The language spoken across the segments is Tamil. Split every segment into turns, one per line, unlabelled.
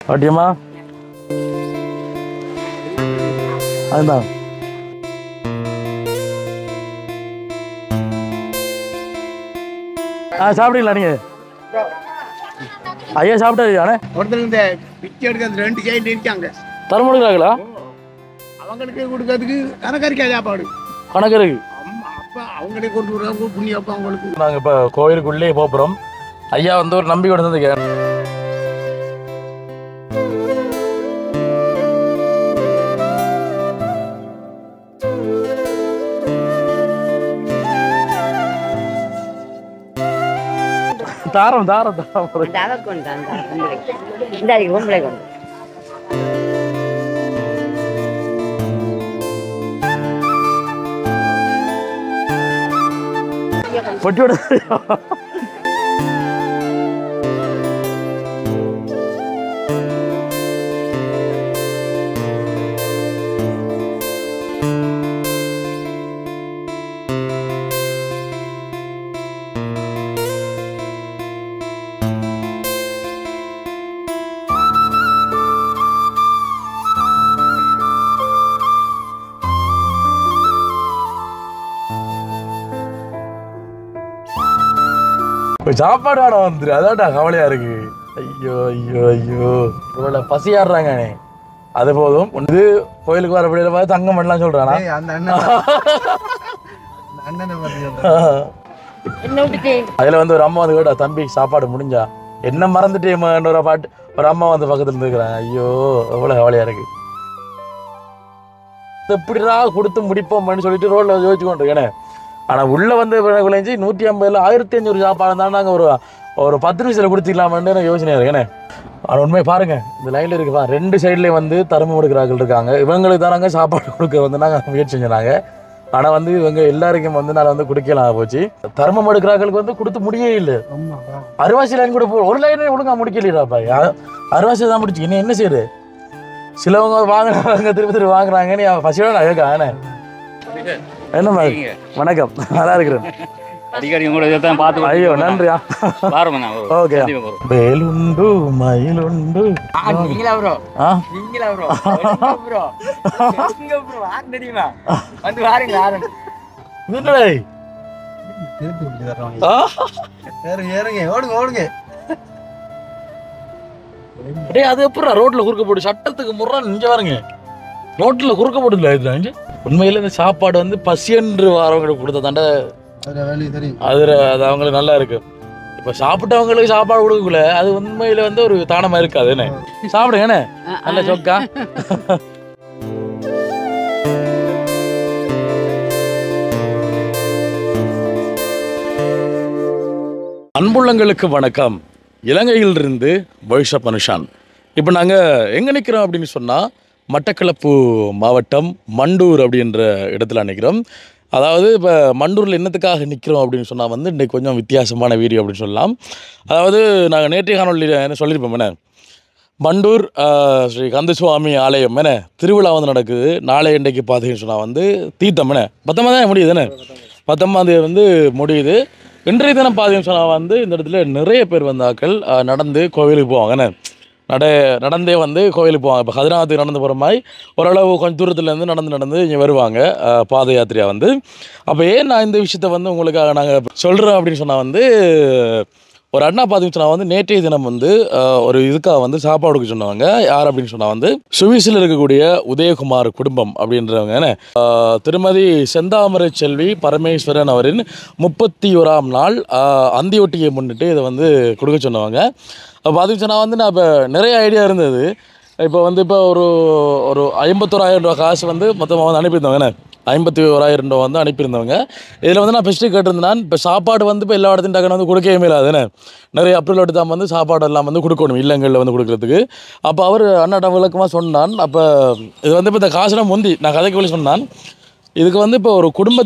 பாட்டியம்மா அதுதான் ஆ சாப்பிட்டீங்களா நீங்க ஐயா சாப்பிட்டாரு அண்ணே
ஒருத்தர் இந்த பிச்சை எடுக்க அந்த ரெண்டு சைடு இருக்காங்க
தர முடியலாங்களா
அவங்களுக்கு கொடுக்கறதுக்கு கணக்கறிக்கா சாப்பாடு
கணக்கு இருக்கு
அம்மா அப்பா அவங்களே கொண்டு வருவாங்க புண்ணிய அப்பா அவங்களுக்கு
நாங்கள் இப்போ கோயிலுக்குள்ளே போகிறோம் ஐயா வந்து ஒரு நம்பிக்கை இருந்ததுக்கு தாரம் தாரம் தாரம்
அந்த அளவுக்கு உண்டு அந்த பொம்பளை இந்த அடிக்கு பொம்பளை கொண்டு
பொட்டியோட இப்போ சாப்பாடு ஆட வந்துரு அதான்டா கவலையா இருக்கு ஐயோ ஐயோ ஐயோ இவ்வளோ பசியாடுறாங்க அது போதும் ஒன்று கோயிலுக்கு வர வழியில பார்த்து தங்கம் பண்ணலாம் சொல்றானா
அந்த அண்ணன் அந்த அண்ணனை பத்தி
என்ன விட்டுட்டு
அதுல வந்து ஒரு அம்மா வந்து கேட்டா தம்பி சாப்பாடு முடிஞ்சா என்ன மறந்துட்டேன் ஒரு பாட்டு ஒரு அம்மா வந்து பக்கத்துல இருந்துக்கிறாங்க ஐயோ எவ்வளவு கவலையா இருக்கு இது எப்படிடா கொடுத்து முடிப்போம்னு சொல்லிட்டு ரோட்ல யோசிச்சு கொண்டிருக்கேன் ஆனா உள்ள வந்து விளைஞ்சி நூற்றி ஐம்பதுல ஆயிரத்தி அஞ்சூறு சாப்பாடு தான் நாங்க ஒரு ஒரு பத்து நிமிஷத்துல கொடுத்துக்கலாமான்னு எனக்கு யோசனையா இருக்கு என்ன ஆனால் உண்மை பாருங்க இந்த லைன்ல இருக்குப்பா ரெண்டு சைட்லேயும் வந்து தரமம் கொடுக்குறார்கள் இருக்காங்க இவங்களுக்கு தானாங்க சாப்பாடு கொடுக்க வந்து நாங்கள் முயற்சி செஞ்சாங்க ஆனா வந்து இவங்க எல்லாருக்கும் வந்து நான் வந்து குடிக்கலாம் போச்சு தர்மம் எடுக்கிறார்களுக்கு வந்து கொடுத்து முடியே இல்லை அருவாசி லைன் கூட போ ஒரு லைன் ஒழுங்கா முடிக்கலையாப்பா அருவாசி தான் முடிச்சு இன்னும் என்ன செய்யுது சிலவங்க வாங்குறாங்க திருப்பி திருப்பி வாங்குறாங்க நீ பசியோட நான் கேட்க என்ன மாதிரி வணக்கம் நல்லா இருக்கிறேன்
அடிக்கடி உங்களோட இதை தான் பார்த்து
ஐயோ நன்றியா
பாருங்க நான் ஒரு
ஓகே
கண்டிப்பா வரும்.
வேலுண்டு மயிலுண்டு
நீங்களா ப்ரோ
ஆ
நீங்களா ப்ரோ ப்ரோ எங்க ப்ரோ ஆன் தெரியுமா வந்து பாருங்க ஆரம்பி
என்னடா இது? ஆ?
ஏறுங்க ஏறுங்க ஓடுங்க ஓடுங்க
டேய் அது எப்படா ரோட்ல குறுக்க போட்டு சட்டத்துக்கு முறை நிஞ்ச பாருங்க ரோட்ல குறுக்க போட்டுல இது அஞ்சு உண்மையில இந்த சாப்பாடு வந்து பசியன்று வரவங்களுக்கு கொடுத்த தாண்ட
அது வேலையை தெரியும்
அது அது அவங்களுக்கு நல்லா இருக்கு இப்ப சாப்பிட்டவங்களுக்கு சாப்பாடு கொடுக்கல அது உண்மையில வந்து ஒரு தானமா இருக்காது என்ன சாப்பிடுங்க என்ன நல்ல சொக்கா அன்புள்ளங்களுக்கு வணக்கம் இலங்கையிலிருந்து வைஷப் அனுஷான் இப்போ நாங்கள் எங்கே நிற்கிறோம் அப்படின்னு சொன்னால் மட்டக்களப்பு மாவட்டம் மண்டூர் அப்படின்ற இடத்துல நிற்கிறோம் அதாவது இப்போ மண்டூரில் என்னத்துக்காக நிற்கிறோம் அப்படின்னு சொன்னால் வந்து இன்றைக்கி கொஞ்சம் வித்தியாசமான வீடியோ அப்படின்னு சொல்லலாம் அதாவது நாங்கள் நேற்றைய காணொலியில் என்ன சொல்லியிருப்போம் என்ன மண்டூர் ஆஹ், ஸ்ரீ கந்தசுவாமி ஆலயம் என்ன திருவிழா வந்து நடக்குது நாளை இன்றைக்கு பார்த்தீங்கன்னு சொன்னால் வந்து தீர்த்தம் என்ன பத்தொன்பது தான் முடியுது என்ன பத்தொன்பதாம் தேதி வந்து முடியுது இன்றைய தினம் பார்த்தீங்கன்னு சொன்னால் வந்து இந்த இடத்துல நிறைய பேர் வந்தாக்கள் ஆஹ், நடந்து கோவிலுக்கு போவாங்க என்ன நட நடந்தே வந்து கோவிலுக்கு போவாங்க இப்போ கதிராத்துக்கு நடந்து போகிற மாதிரி ஓரளவு கொஞ்சம் தூரத்துலேருந்து நடந்து நடந்து இங்கே வருவாங்க ஆஹ், பாத யாத்திரையாக வந்து அப்போ ஏன் நான் இந்த விஷயத்த வந்து உங்களுக்காக நாங்கள் சொல்கிறோம் அப்படின்னு சொன்னால் வந்து ஒரு அண்ணா பார்த்தீங்கன்னு சொன்னால் வந்து நேற்றைய தினம் வந்து ஆஹ், ஒரு இதுக்காக வந்து சாப்பாடு கொடுக்க சொன்னவங்க யார் அப்படின்னு சொன்னால் வந்து சுவிஸில் இருக்கக்கூடிய உதயகுமார் குடும்பம் அப்படின்றவங்க என்ன ஆஹ், திருமதி செந்தாமரை செல்வி பரமேஸ்வரன் அவரின் முப்பத்தி ஓராம் நாள் ஆஹ், அந்தியொட்டியை முன்னிட்டு இதை வந்து கொடுக்க சொன்னவங்க அப்போ பார்த்தீங்கன்னு சொன்னால் வந்து நான் இப்போ நிறைய ஐடியா இருந்தது இப்போ வந்து இப்போ ஒரு ஒரு ஐம்பத்தோராயிரம் ரூபா காசு வந்து மொத்தமாக வந்து அனுப்பியிருந்தவங்க என்ன ஐம்பத்தி ஓராயிரம் ரூபா வந்து அனுப்பியிருந்தவங்க இதில் வந்து நான் ஃபஸ்ட்டு கேட்டிருந்தேன் இப்போ சாப்பாடு வந்து இப்போ எல்லா இடத்தையும் டக்குனு வந்து கொடுக்கவே மேலாதுன்னு நிறைய அப்ரூவல் எடுத்து தான் வந்து சாப்பாடு எல்லாம் வந்து கொடுக்கணும் இல்லங்களில் வந்து கொடுக்கறதுக்கு அப்போ அவர் அண்ணாட்ட விளக்கமாக சொன்னான் அப்போ இது வந்து இப்போ இந்த காசுலாம் முந்தி நான் கதைக்கு வழி சொன்னான் இதுக்கு வந்து இப்போ ஒரு குடும்பத்துக்கு வந்து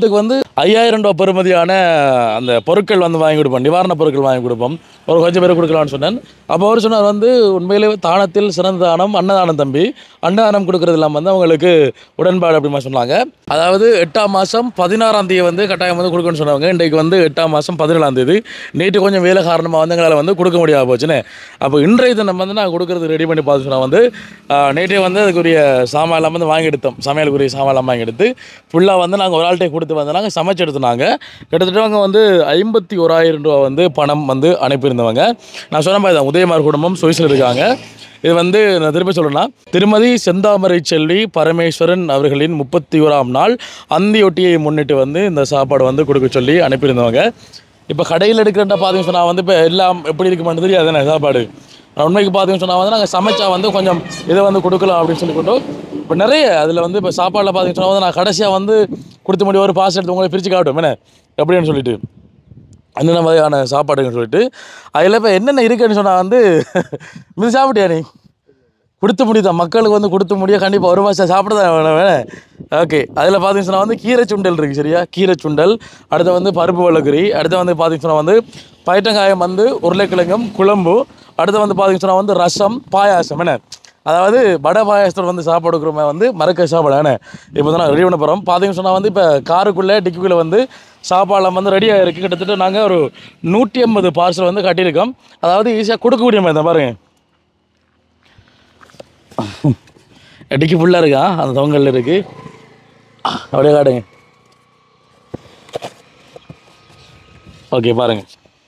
ஐயாயிரம் ரூபா பெறுமதியான அந்த பொருட்கள் வந்து வாங்கி கொடுப்போம் நிவாரணப் பொருட்கள் வாங்கி கொடுப்போம் ஒரு கொஞ்சம் பேர் கொடுக்கலாம்னு சொன்னேன் அப்போ அவர் சொன்னார் வந்து உண்மையிலே தானத்தில் சிறந்த தானம் அன்னதானம் தம்பி அன்னதானம் கொடுக்கறது இல்லாமல் வந்து அவங்களுக்கு உடன்பாடு அப்படிமா சொன்னாங்க அதாவது எட்டாம் மாதம் பதினாறாம் தேதி வந்து கட்டாயம் வந்து கொடுக்கணும்னு சொன்னாங்க இன்றைக்கு வந்து எட்டாம் மாதம் பதினேழாம் தேதி நேற்று கொஞ்சம் வேலை காரணமாக வந்து எங்களால் வந்து கொடுக்க முடியாம போச்சுன்னு அப்போ இன்றைய தினம் வந்து நான் கொடுக்கறது ரெடி பண்ணி பார்த்து சொன்னால் வந்து ஆஹ், நேற்றே வந்து அதுக்குரிய சாமான் எல்லாம் வந்து வாங்கி எடுத்தோம் சமையலுக்குரிய சாமான் எல்லாம் வாங்கி எடுத்து ஃபுல்லாக வந்து நாங்கள் ஒரு ஆள்கிட்ட கொடுத்து வந்து நாங்கள் சமைச்சு எடுத்துனாங்க கிட்டத்தட்ட அவங்க வந்து ஐம்பத்தி ஓராயிரம் ரூபா வந்து பணம் வந்து அனுப்பியிருந்தவங்க நான் சொன்ன மாதிரி தான் உதயமார் குடும்பம் சுவிஸில் இருக்காங்க இது வந்து நான் திருப்பி சொல்லணும்னா திருமதி செந்தாமரை செல்வி பரமேஸ்வரன் அவர்களின் முப்பத்தி ஓராம் நாள் அந்தியொட்டியை முன்னிட்டு வந்து இந்த சாப்பாடு வந்து கொடுக்க சொல்லி அனுப்பியிருந்தவங்க இப்போ கடையில் எடுக்கிறேன்டா பார்த்தீங்கன்னு சொன்னால் வந்து இப்போ எல்லாம் எப்படி இருக்குமான்னு தெரியாதுண்ணே சாப்பாடு ஆனா உண்மைக்கு பார்த்தீங்கன்னு சொன்னால் வந்து நாங்கள் சமைச்சா வந்து கொஞ்சம் இதை வந்து கொடுக்கலாம் அப்படின்னு சொல்லி கொண்டு இப்போ நிறைய அதில் வந்து இப்போ சாப்பாடில் பார்த்தீங்கன்னு சொன்னால் வந்து நான் கடைசியாக வந்து கொடுத்து முடியும் ஒரு பாஸ் எடுத்து உங்களை பிரித்து காட்டும் என்ன எப்படின்னு சொல்லிட்டு என்னென்ன மாதிரியான சாப்பாடுன்னு சொல்லிட்டு அதில் இப்போ என்னென்ன இருக்குன்னு சொன்னால் வந்து இது சாப்பிட்டியா நீ கொடுத்து முடியுதா மக்களுக்கு வந்து கொடுத்து முடிய கண்டிப்பாக ஒரு மாதம் சாப்பிட தான் வேணும் வேணும் ஓகே அதில் பார்த்தீங்கன்னு சொன்னால் வந்து கீரை சுண்டல் இருக்குது சரியா கீரை சுண்டல் அடுத்து வந்து பருப்பு வளக்கறி அடுத்து வந்து பார்த்தீங்கன்னு சொன்னால் வந்து பயிட்டங்காயம் வந்து உருளைக்கிழங்கும் குழம்பு அடுத்து வந்து பார்த்தீங்கன்னு சொன்னால் வந்து ரசம் பாயாசம் என்ன அதாவது வடை பாயாசத்தில் வந்து சாப்பாடு கொடுக்குறோமே வந்து மறக்க சாப்பாடு என்ன இப்போ தான் ரெடி பண்ண போகிறோம் பார்த்தீங்கன்னு சொன்னால் வந்து இப்போ காருக்குள்ளே டிக்கிக்குள்ளே வந்து சாப்பாடெல்லாம் வந்து ரெடியாக இருக்குது கிட்டத்தட்ட நாங்கள் ஒரு நூற்றி ஐம்பது பார்சல் வந்து கட்டியிருக்கோம் அதாவது ஈஸியாக கொடுக்கக்கூடிய மாதிரி தான் பாருங்கள் டிக்கி ஃபுல்லாக இருக்கா அந்த தொங்கல்ல இருக்கு அப்படியே காட்டுங்க ஓகே பாருங்க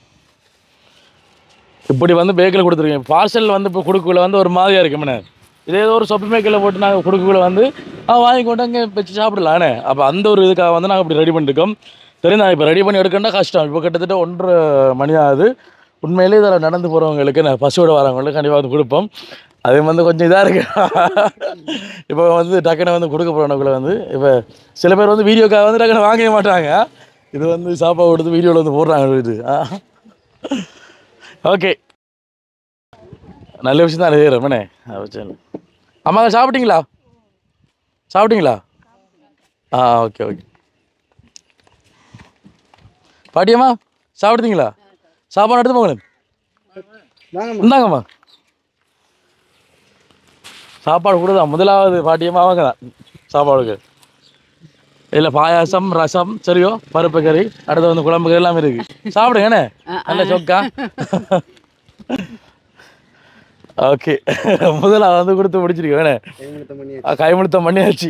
இப்படி வந்து பேக்கில் கொடுத்துருக்கேன் பார்சல் வந்து இப்போ கொடுக்கல வந்து ஒரு மாதிரியாக இருக்கு முன்ன இதே ஏதோ ஒரு சொப்பு மேக்கில் போட்டு நாங்கள் கொடுக்கல வந்து ஆ வாங்கி கொண்டு அங்கே வச்சு சாப்பிடலானே அப்போ அந்த ஒரு இதுக்காக வந்து நாங்கள் இப்படி ரெடி பண்ணிருக்கோம் தெரியும் இப்போ ரெடி பண்ணி எடுக்கணும்னா கஷ்டம் இப்போ கிட்டத்தட்ட ஒன்றரை மணி ஆகுது உண்மையிலே இதில் நடந்து போகிறவங்களுக்கு நான் பசுவோட வரவங்களுக்கு கண்டிப்பாக வந்து கொடுப்போம் அது வந்து கொஞ்சம் இதாக இருக்கு இப்போ வந்து டக்குன்னு வந்து கொடுக்க போகிறவங்களுக்குள்ள வந்து இப்போ சில பேர் வந்து வீடியோக்காக வந்து டக்குன்னு வாங்கவே மாட்டாங்க இது வந்து சாப்பாடு கொடுத்து வீடியோவில் வந்து போடுறாங்க இது ஓகே நல்ல விஷயம் தான் செய்கிறேன் மனே சரி அம்மா சாப்பிட்டீங்களா சாப்பிட்டீங்களா ஆ ஓகே ஓகே பாட்டியம்மா சாப்பிட்டீங்களா சாப்பாடு எடுத்து போங்களேன் இந்தாங்கம்மா சாப்பாடு கொடுதான் முதலாவது பாட்டியம்மா அவங்க தான் சாப்பாடுக்கு இதில் பாயாசம் ரசம் சரியோ பருப்பு கறி அடுத்து வந்து குழம்பு கறி எல்லாமே இருக்கு சாப்பிடுங்க என்ன நல்ல சொக்கா ஓகே முதல்ல வந்து கொடுத்து முடிச்சிருக்கேன் வேணே கைமுழுத்தம் பண்ணியாச்சு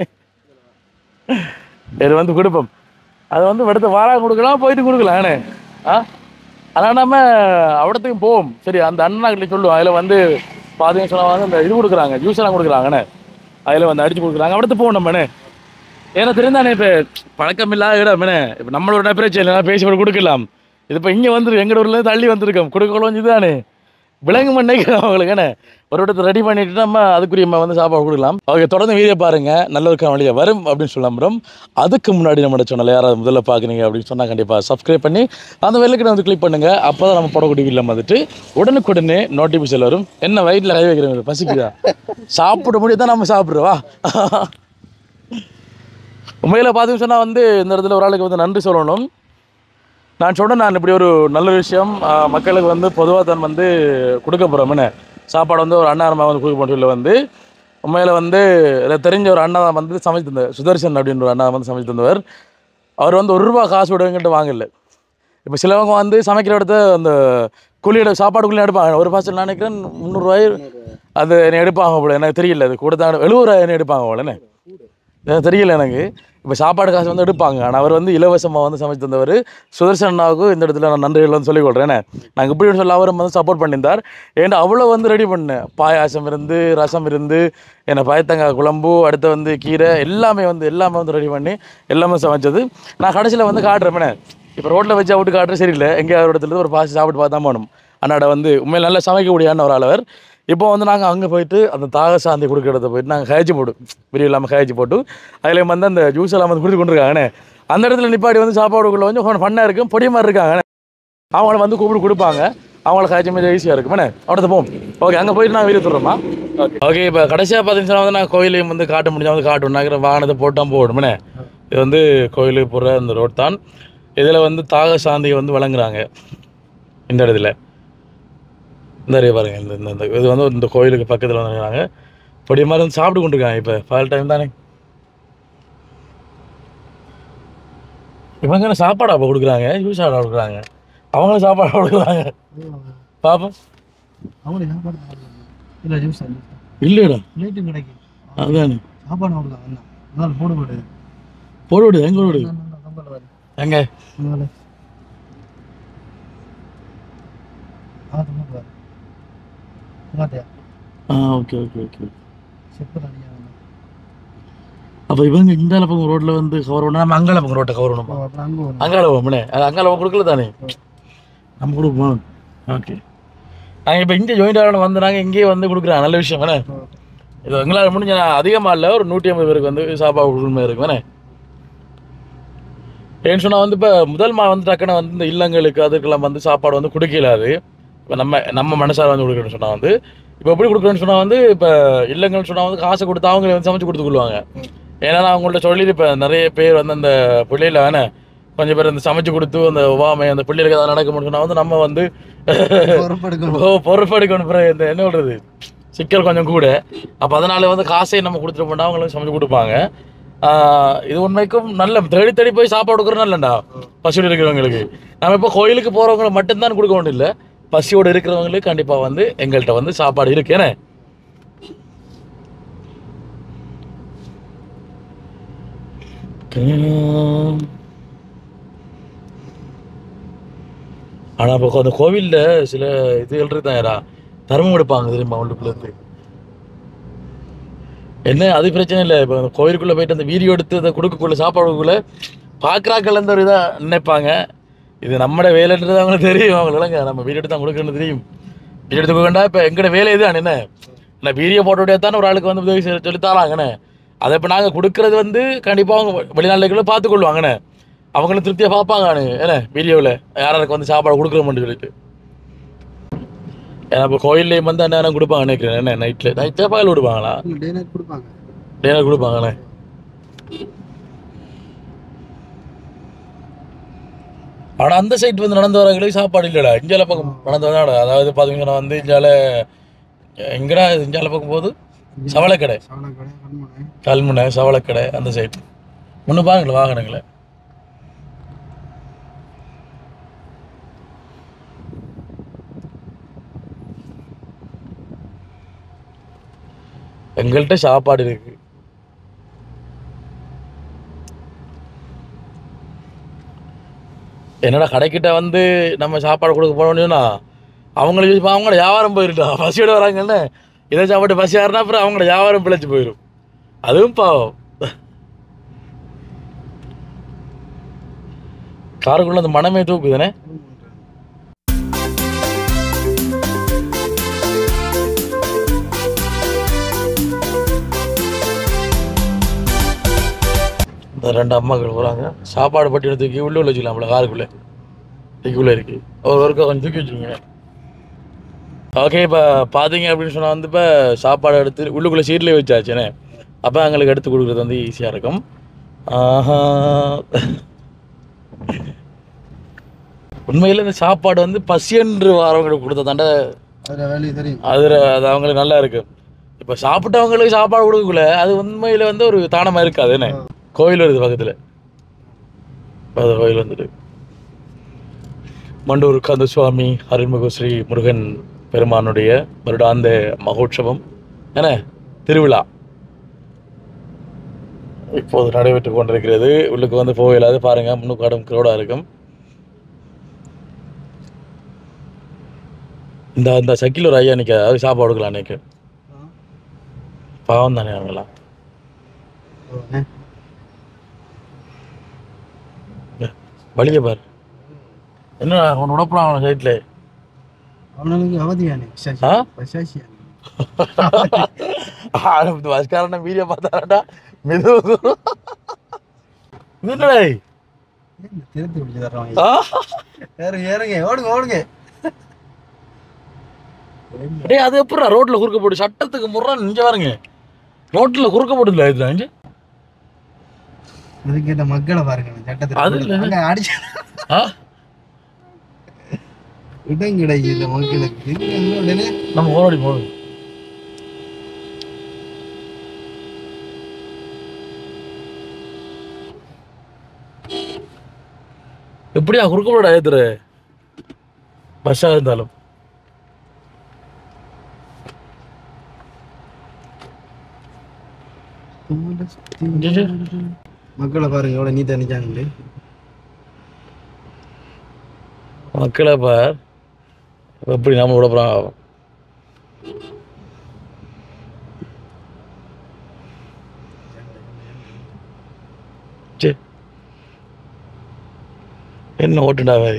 இது வந்து கொடுப்போம் அது வந்து எடுத்து வாராக கொடுக்கலாம் போயிட்டு கொடுக்கலாம் ஏனே ஆ அதனால் நம்ம அவடத்துக்கு போவோம் சரி அந்த அண்ணாக்கிட்ட சொல்லுவோம் அதில் வந்து பார்த்தீங்கன்னு சொன்னால் வந்து இந்த இது கொடுக்குறாங்க ஜூஸ் எல்லாம் கொடுக்குறாங்கண்ணே அதில் வந்து அடிச்சு கொடுக்குறாங்க அவடத்து போவோம் நம்மண்ணே ஏன்னா தெரிந்தானே இப்போ பழக்கம் இல்லாத இடம் என்ன இப்போ நம்மளோட பிரச்சனை இல்லை பேசி கூட கொடுக்கலாம் இது இப்போ இங்கே வந்துருக்கு எங்கள் ஊர்லேருந்து தள்ளி வந்திருக்கோம் கொடுக்கலாம் இதுதானே விலங்கு மண்ணைக்கு அவங்களுக்கு என்ன ஒரு இடத்தை ரெடி பண்ணிட்டு நம்ம அதுக்குரிய நம்ம வந்து சாப்பாடு கொடுக்கலாம் ஓகே தொடர்ந்து வீடியோ பாருங்க நல்ல ஒரு வழியாக வரும் அப்படின்னு சொல்லம்புறோம் அதுக்கு முன்னாடி நம்ம சேனல் யாராவது முதல்ல பார்க்குறீங்க அப்படின்னு சொன்னால் கண்டிப்பாக சப்ஸ்கிரைப் பண்ணி அந்த வெள்ளைக்கிட்ட வந்து கிளிக் பண்ணுங்க அப்போ தான் நம்ம போடக்கூடிய வீடியோ வந்துட்டு உடனுக்குடனே நோட்டிஃபிகேஷன் வரும் என்ன வயிற்றில் கை வைக்கிறீங்க பசிக்குதா சாப்பிட முடியும் தான் நம்ம சாப்பிட்றவா உண்மையில் பார்த்தீங்கன்னு சொன்னால் வந்து இந்த இடத்துல ஒரு ஆளுக்கு வந்து நன்றி சொல்லணும் நான் சொன்னேன் நான் இப்படி ஒரு நல்ல விஷயம் ஆஹ், மக்களுக்கு வந்து பொதுவாக தான் வந்து கொடுக்க போகிறோம்னு சாப்பாடு வந்து ஒரு அண்ணாரமாக வந்து கொடுக்க போட்டு வந்து உண்மையில் வந்து எனக்கு தெரிஞ்ச ஒரு அண்ணா தான் வந்து சமைச்சு தந்தார் சுதர்சன் அப்படின்ற ஒரு அண்ணா வந்து சமைச்சு தந்தவர் அவர் வந்து ஒரு ரூபா காசு விடுவங்கிட்ட வாங்கல இப்போ சிலவங்க வந்து சமைக்கிற இடத்த அந்த கூலியோட சாப்பாடுக்குள்ளே எடுப்பாங்க ஒரு பாசல் நான் நினைக்கிறேன் முந்நூறுரூவாய் அது என்ன எடுப்பாங்க போல எனக்கு தெரியல அது கூட தான் எழுபது ரூபாய் என்ன எடுப்பாங்க போல என்ன எனக்கு தெரியல எனக்கு இப்போ சாப்பாடு காசு வந்து எடுப்பாங்க ஆனால் அவர் வந்து இலவசமாக வந்து சமைச்சு தந்தவர் சுதர்சன் அண்ணாவுக்கு இந்த இடத்துல நான் நன்றிகள் வந்து சொல்லிக் கொள்கிறேன் நாங்கள் இப்படி சொல்ல அவரும் வந்து சப்போர்ட் பண்ணியிருந்தார் ஏன்டா அவ்வளோ வந்து ரெடி பண்ணேன் பாயாசம் இருந்து ரசம் இருந்து என்ன பயத்தங்காய் குழம்பு அடுத்து வந்து கீரை எல்லாமே வந்து எல்லாமே வந்து ரெடி பண்ணி எல்லாமே சமைச்சது நான் கடைசியில் வந்து காட்டுறேன் இப்போ ரோட்டில் வச்சு விட்டு காட்டுற சரியில்லை எங்கேயாவது ஒரு இடத்துல இருந்து ஒரு பாசி சாப்பிட்டு பார்த்தா போகணும் அண்ணாட வந்து உண்மையில் நல்லா சமைக்கக்கூடியான ஒரு ஆளவர் இப்போ வந்து நாங்கள் அங்கே போயிட்டு அந்த தாக சாந்தி கொடுக்குற இடத்த போயிட்டு நாங்கள் ஹேஜி போட்டு விரிவு இல்லாமல் ஹேஜி போட்டு அதில் வந்து அந்த ஜூஸ் எல்லாம் வந்து கொடுத்து கொண்டிருக்காங்கண்ணே அந்த இடத்துல நிப்பாடி வந்து சாப்பாடுக்குள்ள கொஞ்சம் ஃபன்னாக இருக்கும் பொடி மாதிரி இருக்காங்கண்ணே அவங்கள வந்து கூப்பிட்டு கொடுப்பாங்க அவங்கள ஹேஜி மாதிரி ஈஸியாக இருக்குமே அவடத்த போவோம் ஓகே அங்கே போயிட்டு நான் வீடு சொல்கிறோமா ஓகே ஓகே இப்போ கடைசியாக பார்த்தீங்கன்னா வந்து நான் கோயிலையும் வந்து காட்ட முடிஞ்சால் வந்து காட்டுவோம் நாங்கள் வாகனத்தை போட்டால் போடுமே இது வந்து கோயிலுக்கு போகிற அந்த ரோட் தான் இதில் வந்து தாக சாந்தியை வந்து வழங்குறாங்க இந்த இடத்துல இந்த area பாருங்க இந்த இந்த- இந்த இது வந்து இந்த கோயிலுக்கு பக்கத்தில் வந்துருக்காங்க பொடி மாதிரி வந்து சாப்பிட்டு கொண்டிருக்காங்க இப்போ பகல் டைம் தானே இவங்க என்ன சாப்பாடு அப்போ கொடுக்குறாங்க ஜூஸ் ஆட கொடுக்குறாங்க அவங்களும் சாப்பாடு கொடுக்குறாங்க பாப்போம்
அவங்களே சாப்பாடு இல்லை ஜூஸ்
இல்லைடா
லேட்டும் கிடைக்கும்
அதானே
சாப்பாடு அவ்வளோதான் என்ன அதனால போடு போடு
போட விடு எங்க விடு
கம்பல் வருது
எங்க
அதனால ஆத்து போட்டு வர மாட்டியா
ஆ ஓகே ஓகே ஓகே
செப்பு தனியாக
அப்போ இவங்க இந்த பக்கம் ரோட்ல வந்து கவர் பண்ணா நம்ம அங்கால பக்கம் ரோட்டை கவர் பண்ணணுமா
அப்புறம் அங்கே வரும்
அங்கால போகணும்னே அது அங்கால கொடுக்கல தானே நம்ம கொடுப்போம் ஓகே நாங்கள் இப்போ இங்கே ஜாயிண்ட் ஆகணும் வந்து நாங்கள் இங்கேயே வந்து கொடுக்குறோம் நல்ல விஷயம் வேணே இது எங்களால் முடிஞ்ச அதிகமாக இல்லை ஒரு நூற்றி ஐம்பது பேருக்கு வந்து சாப்பாடு கொடுக்குற மாதிரி இருக்கு வேணே ஏன்னு சொன்னால் வந்து இப்போ முதல் மா வந்து டக்குன்னு வந்து இந்த இல்லங்களுக்கு அதுக்கெல்லாம் வந்து சாப்பாடு வந்து கொடுக்கல அது இப்போ நம்ம நம்ம மனசார வந்து கொடுக்கணும்னு சொன்னால் வந்து இப்போ எப்படி கொடுக்குறேன்னு சொன்னால் வந்து இப்போ இல்லங்கள்னு சொன்னால் வந்து காசை கொடுத்து அவங்களே வந்து சமைச்சு கொடுத்துக்குள்ளுவாங்க ஏன்னா நான் அவங்கள்ட்ட சொல்லி இப்போ நிறைய பேர் வந்து அந்த பிள்ளையில வேணே கொஞ்சம் பேர் இந்த சமைச்சு கொடுத்து அந்த ஒவ்வாமை அந்த பிள்ளைகளுக்கு ஏதாவது நடக்க சொன்னால் வந்து நம்ம வந்து
பொறுப்பெடுக்கணும்
ஓ பொறுப்பெடுக்கணும் பிறகு இந்த என்ன சொல்றது சிக்கல் கொஞ்சம் கூட அப்போ அதனால வந்து காசையும் நம்ம கொடுத்துட்டு போனா அவங்களுக்கு சமைச்சு கொடுப்பாங்க ஆஹ் இது உண்மைக்கும் நல்ல தேடி தேடி போய் சாப்பாடு கொடுக்குறது நல்லண்டா பசியோடு இருக்கிறவங்களுக்கு நம்ம இப்போ கோயிலுக்கு போகிறவங்களுக்கு மட்டும்தான் கொடுக்க வேண்டிய இல்லை பசியோடு இருக்கிறவங்களுக்கு கண்டிப்பாக வந்து எங்கள்கிட்ட வந்து சாப்பாடு இருக்கு ஏன்னா ஆனால் இப்போ அந்த கோவிலில் சில இதுகள் இருக்குதாங்கடா தர்மம் எடுப்பாங்க தெரியுமா உள்ளுக்குள்ள இருந்து என்ன அது பிரச்சனை இல்லை இப்போ அந்த கோயிலுக்குள்ளே போயிட்டு அந்த வீடியோ எடுத்து அதை கொடுக்கக்குள்ள சாப்பாடுக்குள்ள பார்க்குறாக்கள் அந்த ஒரு இதாக நினைப்பாங்க இது நம்மட வேலைன்றது அவங்களுக்கு தெரியும் அவங்களுங்க நம்ம வீடியோ எடுத்து தான் கொடுக்கணும்னு தெரியும் வீடியோ எடுத்து வேண்டாம் இப்போ எங்கட வேலை இதுதான் என்ன நான் வீடியோ போட்டோடைய தானே ஒரு ஆளுக்கு வந்து உதவி செய்ய சொல்லி தராங்கண்ணே அதை இப்போ நாங்கள் கொடுக்கறது வந்து கண்டிப்பாக அவங்க வெளிநாட்டுக்குள்ள பார்த்துக்கொள்வாங்கண்ணே அவங்களும் திருப்தியாக பார்ப்பாங்க என்ன வீடியோவில் யாராருக்கு வந்து சாப்பாடு கொடுக்குறோம்னு சொல்லிட்டு ஏன்னா இப்போ கோயில்லையும் வந்து அந்நேரம் கொடுப்பாங்க நினைக்கிறேன் என்ன நைட்டில் நைட்டே பகல் விடுவாங்களா
டே நைட் கொடுப்பாங்க
டேனர் கொடுப்பாங்களே ஆனா அந்த சைட் வந்து நடந்து வரவங்களுக்கு சாப்பாடு இல்லைடா இஞ்சால பக்கம் நடந்து வந்தாடா அதாவது பார்த்தீங்கன்னா வந்து இஞ்சால எங்கடா இது இஞ்சால பக்கம் போகுது சவளக்கடை
சவளக்கடை கண்மனை
கல்முனை சவளக்கடை அந்த சைட் ஒன்று பாருங்களேன் வாகனங்களை எங்கள்கிட்ட சாப்பாடு இருக்கு என்னடா கடைக்கிட்ட வந்து நம்ம சாப்பாடு கொடுக்க போனோம்னா அவங்களுக்கு இப்போ அவங்களோட வியாபாரம் போயிருட்டா பசியோட வராங்கன்னு இதை சாப்பாட்டு பசி ஆறுனா அப்புறம் அவங்களோட வியாபாரம் பிழைச்சி போயிடும் அதுவும் பாவம் காருக்குள்ள அந்த மனமே தூக்குதுனே இந்த ரெண்டு அம்மாக்கள் போகிறாங்க சாப்பாடு பட்டி தூக்கி உள்ளே உள்ள வச்சுக்கலாம்ல காருக்குள்ளே தூக்கி உள்ளே இருக்கு ஒரு ஒருக்கா கொஞ்சம் தூக்கி வச்சுக்கோங்க ஓகே இப்போ பார்த்தீங்க அப்படின்னு சொன்னால் வந்து இப்போ சாப்பாடு எடுத்து உள்ளுக்குள்ளே சீட்லேயே வச்சாச்சுனே அப்போ எங்களுக்கு எடுத்து கொடுக்குறது வந்து ஈஸியாக இருக்கும் ஆஹா உண்மையில் இந்த சாப்பாடு வந்து பசியன்று வரவங்களுக்கு கொடுத்த தாண்ட
அதில் வேலையை தெரியும்
அது அது அவங்களுக்கு நல்லா இருக்கு இப்போ சாப்பிட்டவங்களுக்கு சாப்பாடு கொடுக்கக்குள்ள அது உண்மையில் வந்து ஒரு தானமாக இருக்காது என்ன கோயில் வருது பக்கத்தில் அது கோயில் வந்துட்டு மண்டூர் கந்த சுவாமி அருள்மிகு ஸ்ரீ முருகன் பெருமானுடைய வருடாந்த மகோற்சவம் என்ன திருவிழா இப்போது நடைபெற்று கொண்டிருக்கிறது உள்ளுக்கு வந்து போக இயலாது பாருங்க முன்னுக்கு கடும் கிரௌடாக இருக்கும் இந்த இந்த சக்கில் ஒரு ஐயா நிற்க அது சாப்பாடு கொடுக்கலாம் நினைக்க பாவம் தானே அவங்களாம் வழிய பாரு என்ன அவன் உடப்புறான் அவன் சைட்ல
அவனுக்கு அவதியானே
ஆ?
பசாசியானே
பஸ்காரன வீடியோ பார்த்தாடா மெது என்னடா
திருத்தி பிடிச்சி தர்றவங்க
ஆ?
ஏறுங்க ஏறுங்க ஓடுங்க ஓடுங்க
டேய் அது எப்படா ரோட்ல குறுக்க போட்டு சட்டத்துக்கு முறை நிஞ்ச பாருங்க ரோட்ல குறுக்க போட்டுல இது இங்க
அதுக்கு இந்த மக்களை பாருங்க சட்டத்தில்
அது இல்ல.
அங்க அடிச்சு
ஆ
இடம் கிடைக்குது மக்களுக்கு இங்க உடனே
நம்ம போராடி போகுது எப்படியா குறுக்கப்பட ஏத்துற பஸ்ஸாக இருந்தாலும் ஜெஜே.
மக்களை பாருங்க எவ்வளவு நீ தனிச்சாங்க
மக்களை பார் எப்படி நாம விட போகிறோம் சரி என்ன ஓட்டுண்டாவே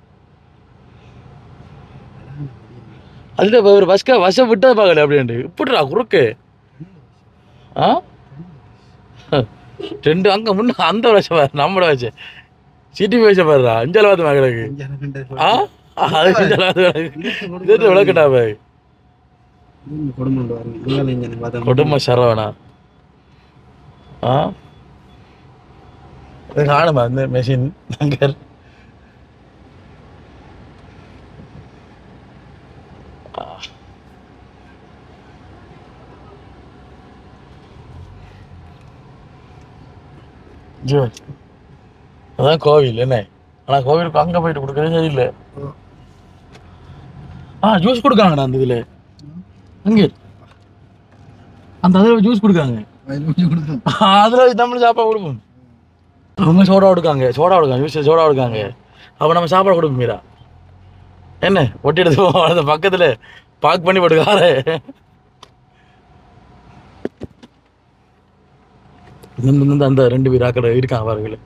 அதில் ஒரு பஸ்கா வச விட்டா பார்க்கல அப்படின்ட்டு இப்படிடா குறுக்கு ஆ ரெண்டு அங்கே முன்ன அந்த வச்ச பாரு நம்மளோட வச்ச சிட்டி வச்ச பாருடா அஞ்சால் பார்த்து மகளுக்கு ஆ அது அஞ்சால் பார்த்து இது விளக்கட்டா பாய்
குடும்பம் பாருங்க இவங்க இங்க பார்த்தா
குடும்ப சரவணா ஆ இது காணுமா இந்த மெஷின் அங்கே ஜோ அதான் கோவில் என்ன ஆனால் கோவிலுக்கு அங்கே போயிட்டு கொடுக்குறது சரியில்லை ஆ ஜூஸ் கொடுக்காங்கண்ணா அந்த இதில் அங்கே அந்த அதில் ஜூஸ் கொடுக்காங்க
கொடுத்தோம்
அதில் வச்சு நம்மளும் சாப்பாடு கொடுப்போம் அவங்க சோடா கொடுக்காங்க சோடா கொடுக்காங்க ஜூஸ் சோடா கொடுக்காங்க அப்போ நம்ம சாப்பாடு கொடுப்போம் மீரா என்ன ஒட்டி எடுத்து போவோம் அந்த பக்கத்தில் பாக் பண்ணி போட்டு காரை இந்த இந்த அந்த ரெண்டு பேர் ஆக்கட இருக்காங்க பாருங்களே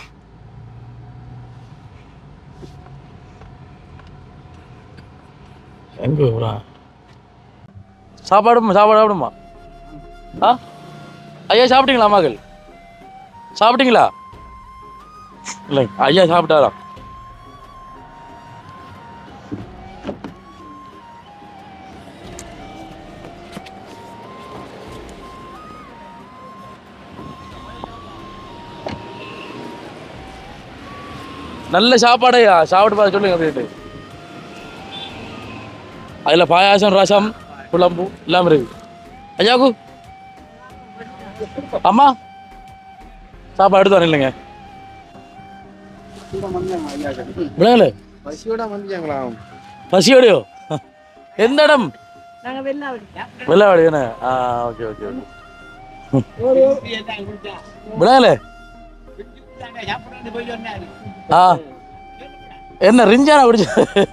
எங்க போறா சாப்பாடுமா சாப்பாடு சாப்பிடுமா ஆ ஐயா சாப்பிட்டீங்களா மகள் சாப்பிட்டீங்களா இல்லை ஐயா சாப்பிட்டாரா நல்ல சாப்பாடையா சாப்பிட்டு பார்த்து சொல்லுங்க அப்படின்ட்டு அதில் பாயாசம் ரசம் குழம்பு எல்லாம் இருக்கு ஐயாக்கு அம்மா சாப்பாடு எடுத்து வரேன் இல்லைங்க விளையாடு
பசியோட வந்துச்சாங்களா
பசியோடையோ எந்த இடம்
நாங்க வெள்ளாவடிக்கா
வெள்ளாவாடி தானே ஆ ஓகே ஓகே ஓகே விளையாடு ஆ என்ன ரிஞ்சானா குடிச்ச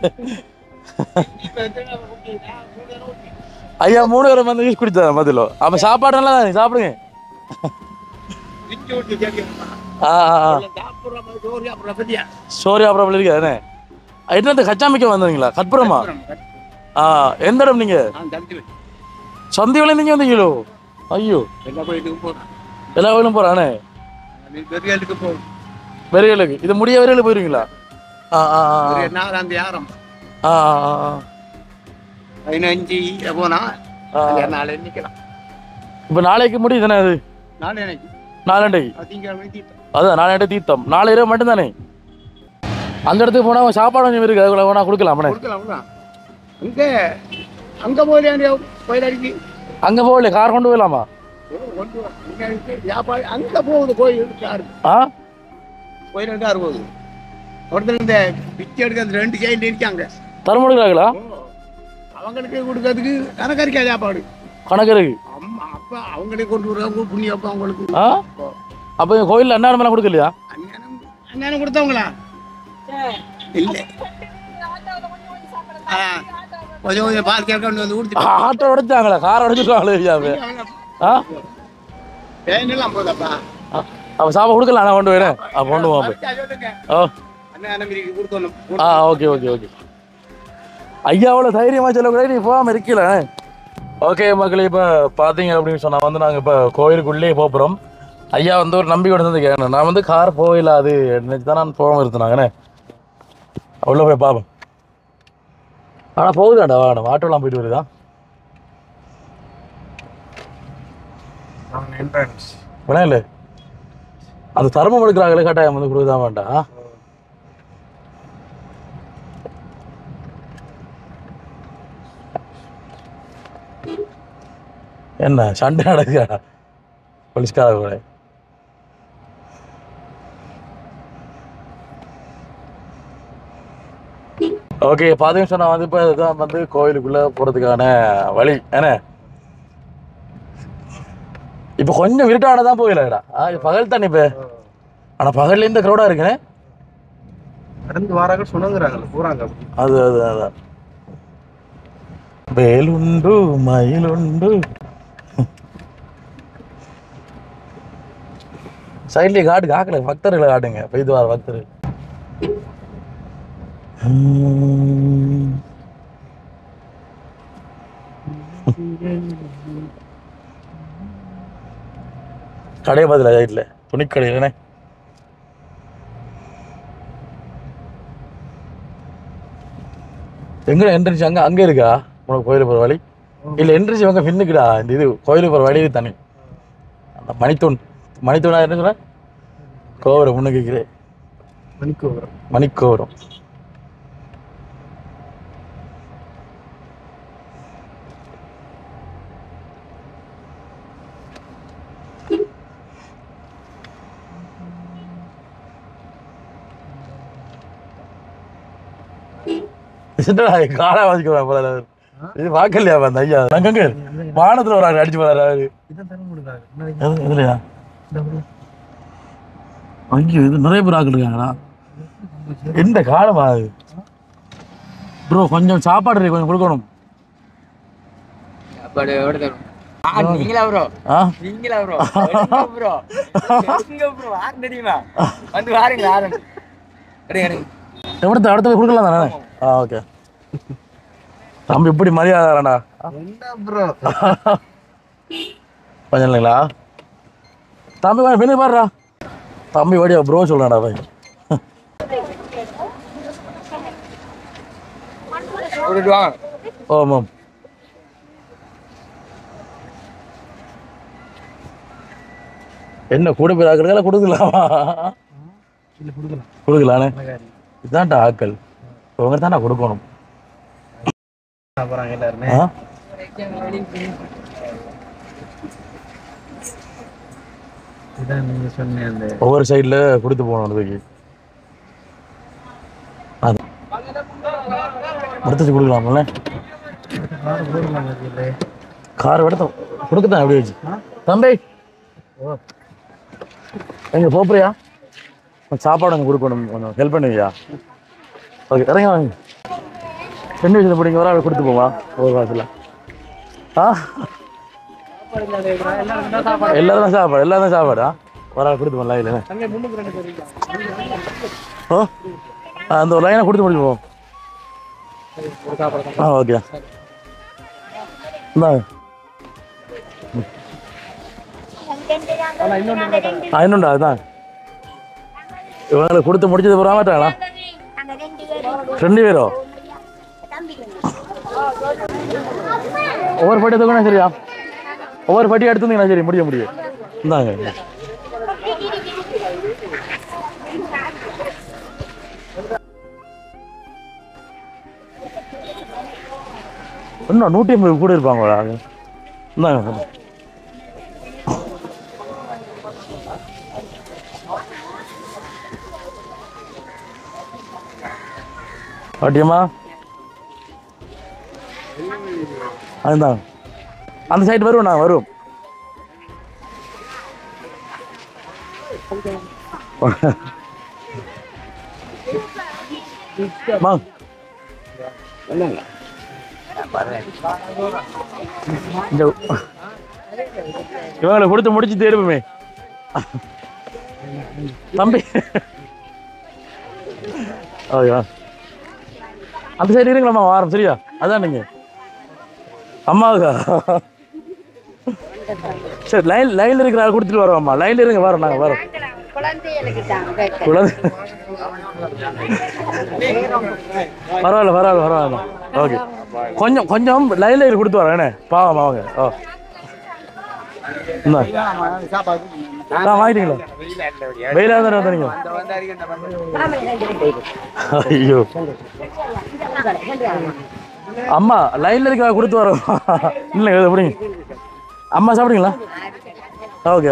ஐயா மூணு பேரும் வந்து ஜூஸ் குடிச்சா மதிலோ அப்ப சாப்பாடு நல்லா தானே சாப்பிடுங்க ஆ ஆ ஆ சோரி அப்புறம் இருக்கு தானே என்னது கச்சாமிக்க வந்தீங்களா கற்பூரமா ஆ எந்த இடம் நீங்க சந்தி விலை நீங்க வந்தீங்களோ ஐயோ எல்லா கோயிலும் போறானே வெறியலுக்கு இது முடிய வெறியலுக்கு போயிருவீங்களா ஆ ஆ ஆ ஆ.
நாலாம் யாரம்
ஆ ஆ ஆ ஆ.
பதினஞ்சு போனா
ஆ.
நாளை நிக்கலாம்
இப்ப நாளைக்கு முடியுது தானே அது
நாளை எனக்கு
நாலண்டைக்கு
அதிகாரம் தீர்த்தம்
அதான் நாலண்டை தீர்த்தம் நாலு இரவு மட்டும்தானே அந்த இடத்துக்கு போனா சாப்பாடு கொஞ்சம் இருக்கு அதுக்குள்ள வேணா கொடுக்கலாம்
கொடுக்கலாம் அங்க அங்க போய் கோயில் அடிக்கு
அங்க போகல கார் கொண்டு போயிடலாமா
கொண்டு வா. இங்க இருக்கு. வியாபாரம் அங்க போகுது கோயில் காரு
ஆ
கோயில் காரு போகுது ஒருத்தர் இந்த பிச்சை எடுக்க அந்த ரெண்டு சைடு இருக்காங்க
தர முடியலாங்களா
அவங்களுக்கு கொடுக்கறதுக்கு கணக்கறிக்கா சாப்பாடு
கணக்கு இருக்கு
அம்மா அப்பா அவங்களே கொண்டு வருவாங்க புண்ணிய அப்பா அவங்களுக்கு
ஆ அப்போ இந்த கோயில்ல அன்னாடம் எல்லாம் கொடுக்கலையா
அண்ணனும் அண்ணனும் கொடுத்தவங்களா இல்ல ஆ, கொஞ்சம் கொஞ்சம் பால் கேட்க வந்து கொடுத்து
ஆட்டோ உடைச்சாங்களா கார் உடைச்சிருவாங்களே ஆ
பேனெல்லாம் போதப்பா
ஆ, அப்ப சாப்பாடு கொடுக்கலாம் நான் கொண்டு போயிடுறேன் அப்போ கொண்டு போவோம் அப்ப.
சொல்லுங்க
ஓ
அண்ணன் அண்ணன் கொடுத்தோம்
ஆ ஓகே ஓகே ஓகே ஐயா அவ்வளோ தைரியமாக சொல்லக்கூடாது நீ போகாமல் இருக்கல ஓகே மக்களே இப்போ பார்த்தீங்க அப்படின்னு சொன்னால் வந்து நாங்கள் இப்போ கோயிலுக்குள்ளேயே போகிறோம் ஐயா வந்து ஒரு நம்பிக்கை வந்து கேட்கணும் நான் வந்து கார் போகல அது நினச்சி தான் நான் போகாமல் இருந்தாங்கண்ணே அவ்வளோ போய் பார்ப்போம் ஆனால் போகுதாடா வாடா ஆட்டோலாம் போயிட்டு வருதா
என்ட்ரன்ஸ்
விளையாடல அந்த தர்மம் எடுக்கிறாங்களே கட்டாயம் வந்து கொடுக்க வேண்டாம் என்ன சண்டை நடக்குதா போலீஸ்கார கூட ஓகே பார்த்தீங்கன்னு சொன்னா வந்து இப்போ இதுதான் வந்து கோயிலுக்குள்ள போறதுக்கான வழி என்ன இப்போ கொஞ்சம் இருட்டானதான் போயிடலடா ஆ இது பகல் தானே இப்போ ஆனா பகல்ல இந்த க்ரௌடா இருக்குனே
நடந்து வாராங்க சுணங்குறாங்கல்ல போறாங்க
அது அது அதான் வேலுண்டு மயிலுண்டு சைட்லயே காட்டு காக்கல பக்தர்களை காட்டுங்க பெய்து வார பக்தர்கள் உம். கடை பதில சைட்ல துணிக்கடையிலனே எங்க என்ட்ரன்ஸ் அங்க அங்க இருக்கா உனக்கு கோயிலுக்கு போற வழி இல்ல என்ட்ரன்ஸ் இவங்க பின்னுக்குடா இந்த இது கோயிலுக்கு போற வழி தனி அந்த மணித்தூண் மணித்தூணா என்ன சொல்ற கோபுரம் முன்னுக்கு இருக்கிறே
மணிக்கோபுரம்
மணிக்கோபுரம் என்னடா காலா வாசிக்கிறா போல அவரு. இது பார்க்கலையா அந்த ஐயா நாங்க வானத்துல ஒரு ஆள் அடிச்சு போறாரு அவரு
இதான் தரம் கொடுக்குறாங்க
எது- எதுலயா ஐயோ இது நிறைய பேர் ஆக்கள் இருக்காங்களா எந்த காலமா அது ப்ரோ கொஞ்சம் சாப்பாடு இருக்கு, கொஞ்சம் கொடுக்கணும்
சாப்பாடு எவ்வளவு தரும் ஆ நீங்களா ப்ரோ
ஆ
நீங்களா ப்ரோ ப்ரோ எங்க ப்ரோ யார் தெரியுமா வந்து வாருங்க யாரும் எடுங்க எடுங்க
எவ்வளோ அடுத்த போய் கொடுக்கலாம் தானே ஆ ஓகே தம்பி இப்படி மரியாதைடா
என்ன ப்ரோ
கொஞ்சம் இல்லைங்களா தம்பி கொஞ்சம் பின்ன பாருடா தம்பி வடியா ப்ரோ சொல்கிறாடா பை
விட்டுட்டு வாங்க
ஓ மேம் என்ன கூட போய் ஆக்குறதுல கொடுக்கலாமா
இல்ல கொடுக்கலாம்
கொடுக்கலானே இதுதான்டா ஆக்கள் உங்க தான்டா கொடுக்கணும்
போறாங்க எல்லாருமே
ஆ
இதான் நீங்க சொன்ன அந்த
ஒவ்வொரு சைடில் கொடுத்து போகணும் அதுக்கு அது எடுத்து கொடுக்கலாம்ல
கார் போடுறாங்க இதுல.
கார் எடுத்து கொடுக்கத்தான் எப்படி வச்சு தம்பி எங்க போப்பிரியா கொஞ்சம் சாப்பாடு அங்கே கொடுக்கணும் கொஞ்சம் ஹெல்ப் பண்ணுவியா ஓகே இறங்க வாங்க ரெண்டு விஷயத்தை பிடிங்க ஒரு ஆள் கொடுத்து போவா ஒரு வாரத்தில் ஆ எல்லாரும் தான் சாப்பாடு எல்லாரும் தான் சாப்பாடா ஒரு ஆள் கொடுத்து போகலாம் இல்லை ஓ ஆ, அந்த ஒரு லைனை கொடுத்து முடிச்சு போவோம் ஆ ஓகே இந்தாங்க ஆ இன்னும்டா அதுதான் இவங்களுக்கு கொடுத்து முடிச்சது போகிற மாட்டாங்களா ரெண்டு பேரோ ஒவ்வொரு பட்டி எடுத்துக்கணும் சரியா ஒவ்வொரு பட்டி எடுத்துருந்தீங்களா சரி முடிய முடியும் இந்தாங்க இன்னும் நூற்றி ஐம்பது கூட இருப்பாங்களா இந்தாங்க பாட்டியம்மா அதுதான் அந்த சைடு வருவோம் நான் வருவோம் அம்மா. இந்த இவங்களை கொடுத்து முடிச்சு தேடுவோமே தம்பி ஓகேவா அந்த சைடு இருங்களம்மா வாரம் சரியா அதான் நீங்க அம்மாவுக்கா சரி லைன் லைன்ல இருக்கிற ஆள் கொடுத்துட்டு வரோம்மா லைன்ல இருங்க வரோம் நாங்க வரோம்
குழந்தைகளுக்கு தாங்க
குழந்தை பரவாயில்ல பரவாயில்ல பரவாயில்ல ஓகே கொஞ்சம் கொஞ்சம் லைன்ல இரு கொடுத்து வரேன் என்ன பாவம் அவங்க ஓ இந்தா
சாப்பாடு
ஆ வாங்கிட்டீங்களா வெயிலாக தானே வந்தீங்க ஐயோ அம்மா லைன்ல இருக்கா கொடுத்து வரோம் இல்லைங்க இதை பிடிங்க அம்மா சாப்பிடுங்களா ஓகே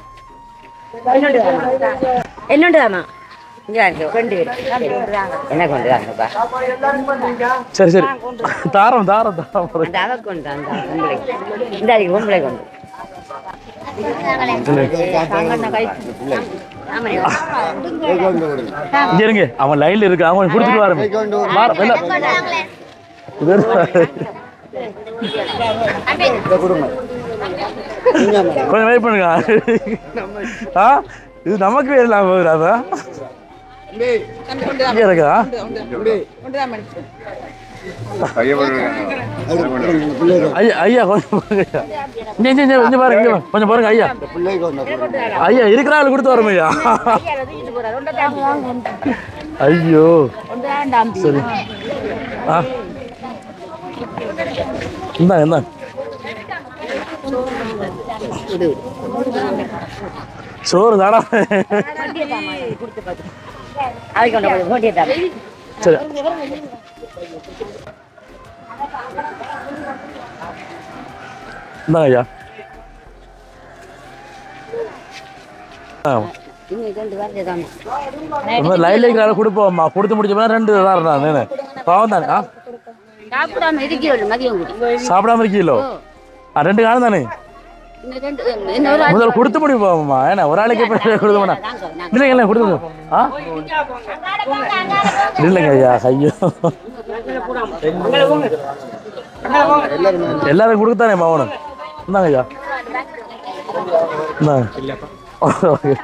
என்னண்டு தாமா இங்க இருக்கு ரெண்டு என்ன கொண்டு வாங்கப்பா
சரி சரி தாரம் தாரம் தாரம்
அந்த அவ கொண்டு அந்த பொம்பளை இந்த அதுக்கு பொம்பளை கொண்டு
இங்க இருங்க அவன் லைன்ல இருக்கு அவன் கொடுத்துட்டு வரேன் வாரம் வெளில இது கொஞ்சம் வெயிட் பண்ணுங்க ஆ இது நமக்கு இல்லாம போகுதா இங்க இருக்கா ஐயா ஐயா கொஞ்சம் பாருங்க இங்க இங்க இங்க கொஞ்சம் பாருங்க இங்க கொஞ்சம் பாருங்க ஐயா ஐயா இருக்கிற ஆள் கொடுத்து வரோம் ஐயா ஐயோ சரி ஆ இந்தாங்க இந்தாங்க சோறு தாடா
அதுக்கு கொண்டு போட்டியா
சரி இந்தாங்க ஐயா ஆ
இன்னும் ரெண்டு வாரத்தை தாமா
இந்த லைன்ல இருக்கிற கொடுப்போம்மா கொடுத்து முடிச்சோம்னா ரெண்டு தான் நான் பாவம் தானே ஆ
சாப்பிடாம இருக்கிறோம் மதியம் கூடி
சாப்பிடாம இருக்கீங்களோ ஆ ரெண்டு காலம் தானே
இன்னும் ரெண்டு இன்னும் ஒரு
முதல்ல கொடுத்து முடிப்போம்மா ஏன்னா ஒரு ஆளுக்கு இப்போ கொடுக்க மாட்டேன் இல்லைங்க இல்லை கொடுத்து ஆ இல்லைங்க ஐயா ஐயோ எல்லாரும் கொடுத்தானே மாவனம் இந்தாங்க ஐயா இந்தாங்க ஓகே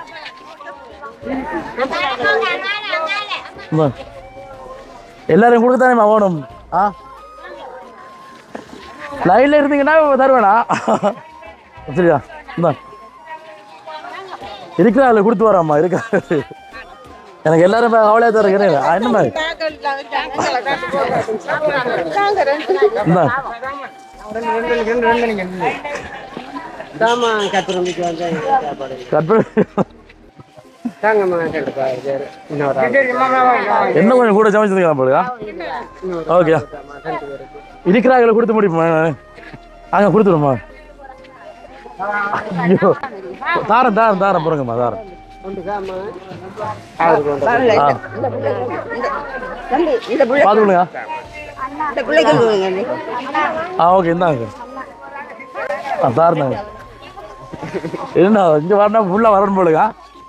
இந்தாங்க எல்லாரும் கொடுத்தானே மாவனம் ஆ லைன்ல இருந்தீங்கன்னா தருவேனா சரியா இந்தா இருக்கிற ஆளு கொடுத்து வராம்மா இருக்கா எனக்கு எல்லாரும் அவளே தருகிறேன் என்ன இந்தா கட் பண்ணி என்ன கொஞ்சம் கூட சமைச்சதுக்கலாம் போடுங்க ஓகே இருக்கிறாங்கள கொடுத்து முடிப்போம் அங்கே கொடுத்துருமா ஐயோ தாரம் தாரம் தாரம் போடுங்கம்மா தாரம் ஆ
இந்த புள்ள
பார்த்து விடுங்க
இந்த பிள்ளைக்கு கொடுங்க
ஆ ஓகே இந்தாங்க ஆ தாரம் தாங்க என்ன இங்கே வரணும் ஃபுல்லாக வரணும் போலுங்க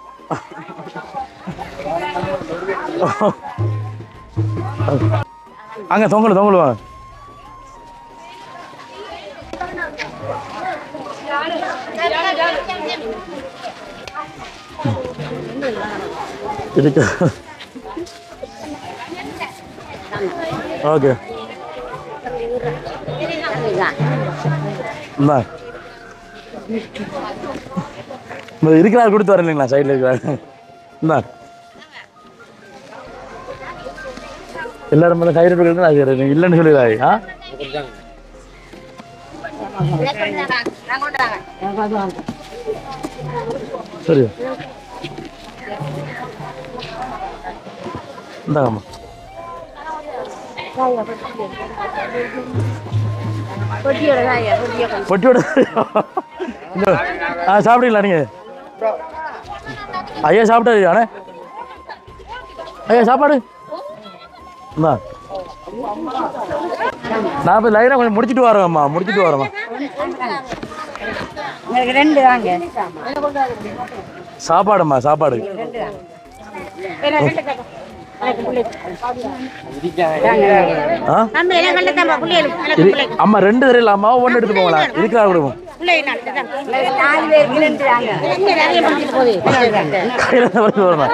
அங்கே தொங்கல் தொங்கல் வாங்க இருக்கு ஓகே இந்தா இந்த இருக்கிறார் கொடுத்து வரேன் இல்லைங்களா சைடில் இருக்கிறாரு இந்தா எல்லாரும் மேலே கயிறு எடுக்கிறது அது இல்லைன்னு சொல்லிடாது ஆ சரி இந்தாங்கம்மா பொட்டியோட இங்க வா. ஆ சாப்பிட்டீங்களா நீங்கள் ஐயா சாப்பிட்டாரு அண்ணே ஐயா சாப்பாடு இந்தா நான் இப்போ லைனாக கொஞ்சம் முடிச்சிட்டு வரேம்மா முடிச்சிட்டு வரேம்மா
எனக்கு ரெண்டு வாங்க
சாப்பாடும்மா சாப்பாடு ஆ
நம்ம என்ன கண்டதாம்மா பிள்ளைகளுக்கு
இரு அம்மா ரெண்டு தரையில் இல்லாமா ஒன்று எடுத்து போங்களா இருக்கிறா கொடுப்போம்
நாலு பேருக்கு ரெண்டு வாங்க நிறைய படிச்சுட்டு போகுது
கையில் தான் வரைக்கும் வரணும்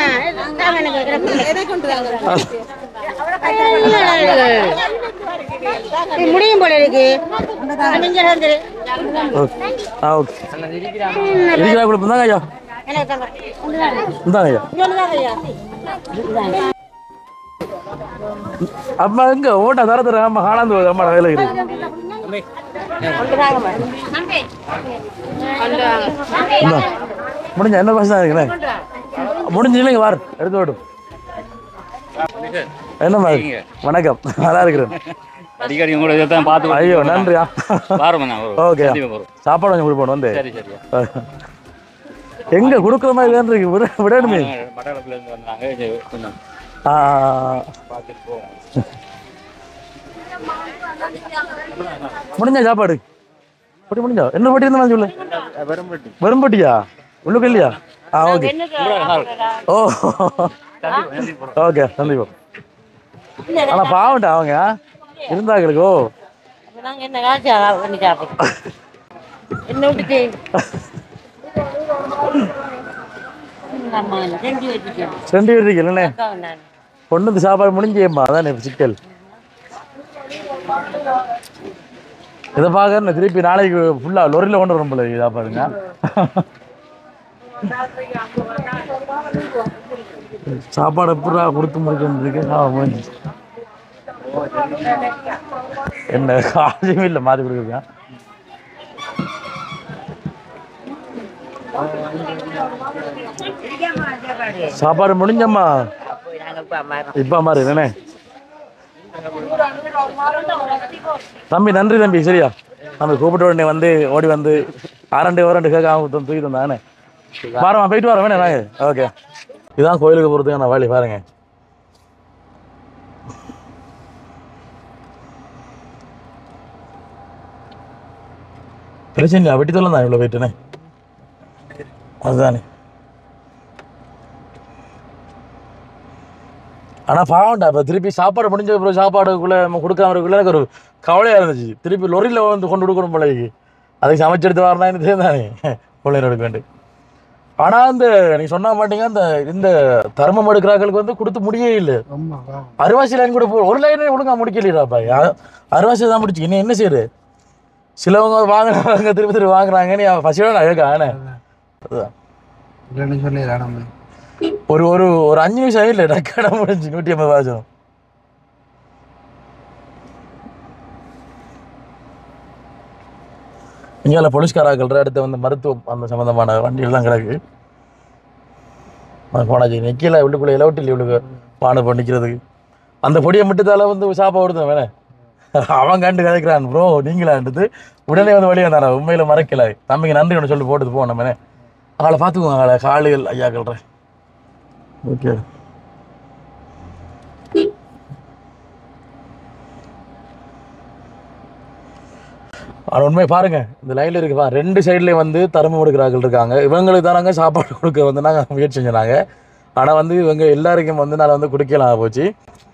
முடியும் போல இருக்கு நீங்க வந்துரு
ஓகே ஆ ஓகே இருக்கிறா கொடுப்போம் தாங்க ஐயா
எனக்கு தாங்க
இந்தாங்க ஐயா
சொல்லுதாங்க ஐயா
அம்மா எங்க ஓட்டா தர தர அம்மா காணாந்து போகுது அம்மா வேலை இருக்குது
கொண்டு வாங்கம்மா கொண்டு வாங்க
இந்தா முடிஞ்ச என்ன பஸ் தான் இருக்குண்ணே முடிஞ்சு இல்லைங்க வார் எடுத்து விடும் என்ன மாதிரி வணக்கம் நல்லா இருக்கிறேன்
அடிக்கடி உங்களோட இதை தான் பார்த்து
ஐயோ நன்றியா
பாருங்கண்ணா ஒரு
ஓகே
கண்டிப்பா வரும்
சாப்பாடு கொஞ்சம் கொடுப்போம் வந்து
சரி சரியா
எங்க கொடுக்குற மாதிரி தான் இருக்கு விட விடணுமே
மட்டக்களப்புல இருந்து வந்தாங்க இது கொஞ்சம்
ஆ,
பார்த்துட்டு போவோம்
முடிஞ்சா சாப்பாடு பொட்டி முடிஞ்சா என்ன பொட்டி இருந்தா சொல்லு வெறும்பட்டியா உள்ளுக்கு இல்லையா ஆ ஓகே ஓ ஓகே சந்தீபம் ஆனா பாவம்டா அவங்க இருந்தாங்களுக்கு ஓ
நாங்க என்ன காசு பண்ணி சாப்பிடுறோம் என்ன விட்டுட்டு நம்ம செஞ்சு வச்சுக்கணும்
ரெண்டு பேர் இருக்கு இல்லைண்ணே
நான்
கொண்டு வந்து சாப்பாடு முடிஞ்சேம்மா அதானே சிக்கல் இதை பார்க்க திருப்பி நாளைக்கு ஃபுல்லாக லொரியில் கொண்டு வரும் போல இதா பாருங்க சாப்பாடு எப்படா கொடுத்து முடிச்சுருக்கு முடிஞ்சு என்ன காசும் இல்லை மாற்றி கொடுக்குறீங்க சாப்பாடு முடிஞ்சம்மா
போய் நாங்க இப்போ அம்மா
இப்ப மாதிரி என்னண்ணே தம்பி நன்றி தம்பி சரியா தம்பி கூப்பிட்ட உடனே வந்து ஓடி வந்து அரண்டு வரண்டு கேட்காம தூக்கி தந்தானே பாருமா போயிட்டு வரோம் வேணே நாங்க ஓகே இதான் கோயிலுக்கு போகிறதுக்கான வழி பாருங்க பிரச்சனை இல்லை வெட்டி தொல்லை தான் இவ்வளோ போயிட்டுனே அதுதானே ஆனா பாவம்டா இப்போ திருப்பி சாப்பாடு முடிஞ்ச அப்புறம் சாப்பாடுக்குள்ள நம்ம கொடுக்காம இருக்கக்குள்ள எனக்கு ஒரு கவலையா இருந்துச்சு திருப்பி லொரியில வந்து கொண்டு கொடுக்கணும் பிள்ளைக்கு அதுக்கு சமைச்செடுத்து வரணும் எனக்கு தெரியுதானே பிள்ளைங்க எடுக்க வேண்டு ஆனா அந்த நீ சொன்னா மாட்டீங்க அந்த இந்த தர்மம் எடுக்கிறார்களுக்கு வந்து கொடுத்து முடியே இல்லை அருவாசி லைன் கூட போ ஒரு லைனே ஒழுங்கா முடிக்கலையாப்பா அருவாசி தான் முடிச்சு நீ என்ன செய்யுது சிலவங்க வாங்குறாங்க திருப்பி திருப்பி வாங்குறாங்க நீ பசியோட நான் கேட்க ஆனே அதுதான்
இல்லைன்னு சொல்லிடலாம் நம்ம
ஒரு ஒரு ஒரு அஞ்சு நிமிஷம் இல்லை டக்கான முடிஞ்சு நூற்றி ஐம்பது வாசம் இங்கே போலீஸ்காராக்கள் அடுத்து வந்து மருத்துவம் அந்த சம்மந்தமான வண்டிகள் தான் கிடக்கு அது போனாச்சு நிற்கல உள்ளுக்குள்ளே இலவட்டில் இவளுக்கு பானை பண்ணி நிற்கிறதுக்கு அந்த பொடியை மட்டுத்தால வந்து சாப்பா கொடுத்தேன் வேணே அவன் கண்டு கதைக்கிறான் ப்ரோ நீங்களான்றது உடனே வந்து வெளியே வந்தாரா உண்மையில மறக்கல தம்பிக்கு நன்றி ஒன்று சொல்லி போட்டு போனோம் வேணே அவளை பார்த்துக்குவோங்க அவளை காலுகள் ஐயாக்கள்றேன் ஓகே ஆனால் உண்மை பாருங்க இந்த லைன்ல இருக்கு பா ரெண்டு சைட்லேயும் வந்து தரமம் எடுக்கிறார்கள் இருக்காங்க இவங்களுக்கு தானாங்க சாப்பாடு கொடுக்க வந்து நாங்கள் முயற்சி செஞ்சாங்க ஆனால் வந்து இவங்க எல்லாருக்கும் வந்து நான் வந்து குடிக்கலாம் போச்சு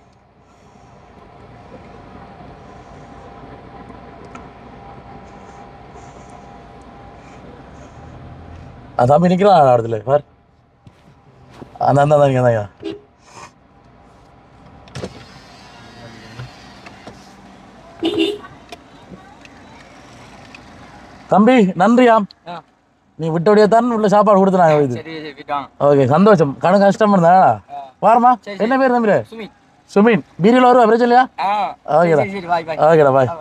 அந்த தம்பி நிற்கிறான் இடத்துல பார் அந்த அந்த அந்த அந்த தம்பி நன்றியாம் நீ விட்டபடியே தான் உள்ள சாப்பாடு கொடுத்துனாங்க இது
சரி சரி விட்டான்
ஓகே சந்தோஷம் கணக்கு கஷ்டம் இருந்தா வாரமா என்ன பேர் தம்பி
சுமித்
சுமீன் பீரியில் வருவா பிரச்சனை இல்லையா
ஆ
ஓகேடா
சரி சரி பாய் பாய்
ஓகேடா பாய்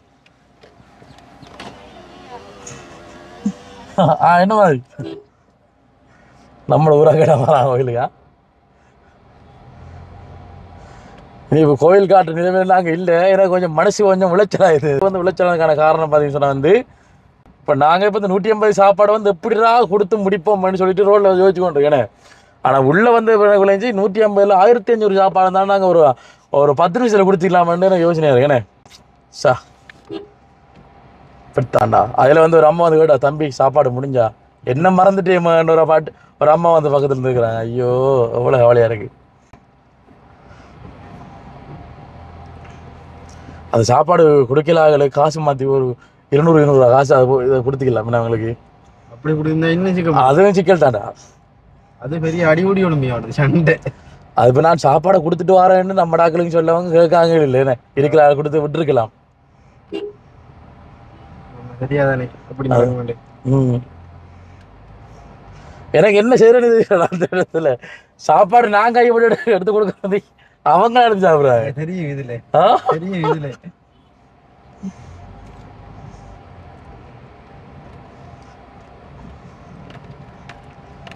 ஆ என்ன மாதிரி நம்மளோட ஊராக வரா கோயிலுக்கா நீ இப்போ கோயில் காட்டுற நிலைமை நாங்கள் இல்லை எனக்கு கொஞ்சம் மனசு கொஞ்சம் விளைச்சலாகுது இது வந்து விளைச்சலுக்கான காரணம் பார்த்தீங்கன்னு சொன்னால் வந்து இப்போ நாங்கள் இப்போ இந்த நூற்றி ஐம்பது சாப்பாடு வந்து எப்படிடா கொடுத்து முடிப்போம்னு சொல்லிட்டு ரோட்டில் யோசிச்சு கொண்டு இருக்கேனே ஆனால் உள்ளே வந்து விளைஞ்சி நூற்றி ஐம்பதுல ஆயிரத்தி அஞ்சூறு சாப்பாடு தான் நாங்கள் ஒரு ஒரு பத்து நிமிஷத்தில் கொடுத்துக்கலாமான்னு எனக்கு யோசனையாக இருக்கேனே சா பெட்டாண்டா அதில் வந்து ஒரு அம்மா வந்து கேட்டா தம்பி சாப்பாடு முடிஞ்சா என்ன மறந்துட்டேம்மான்னு ஒரு பாட்டு ஒரு அம்மா வந்து பக்கத்தில் இருந்துக்கிறாங்க ஐயோ எவ்வளோ கவலையாக இருக்கு அந்த சாப்பாடு கொடுக்கலாகல காசு மாற்றி ஒரு இருநூறு இருநூறு காசு அது போ- இதை கொடுத்துக்கலாம் அவங்களுக்கு
அப்படி இப்படி இருந்தா இன்னும் சிக்க
அதுவும் சிக்கல் தாண்டா
அது பெரிய அடிபடி ஒழும்பி ஆடுது சண்டை
அது இப்போ நான் சாப்பாடை கொடுத்துட்டு வரேன்னு நம்ம டாக்களுக்கு சொல்லவங்க கேட்காங்க இல்லை இருக்கிற ஆள் கொடுத்து விட்டுருக்கலாம்
தெரியாதானே அப்படி நடக்க மாட்டேன்
ம் எனக்கு என்ன செய்யறேன்னு தெரியல அந்த இடத்துல சாப்பாடு நான் கைப்பட எடுத்து கொடுக்கறது அவங்க எடுத்து சாப்பிடுறாங்க
தெரியும் இதுல
ஆ?
தெரியும் இதுல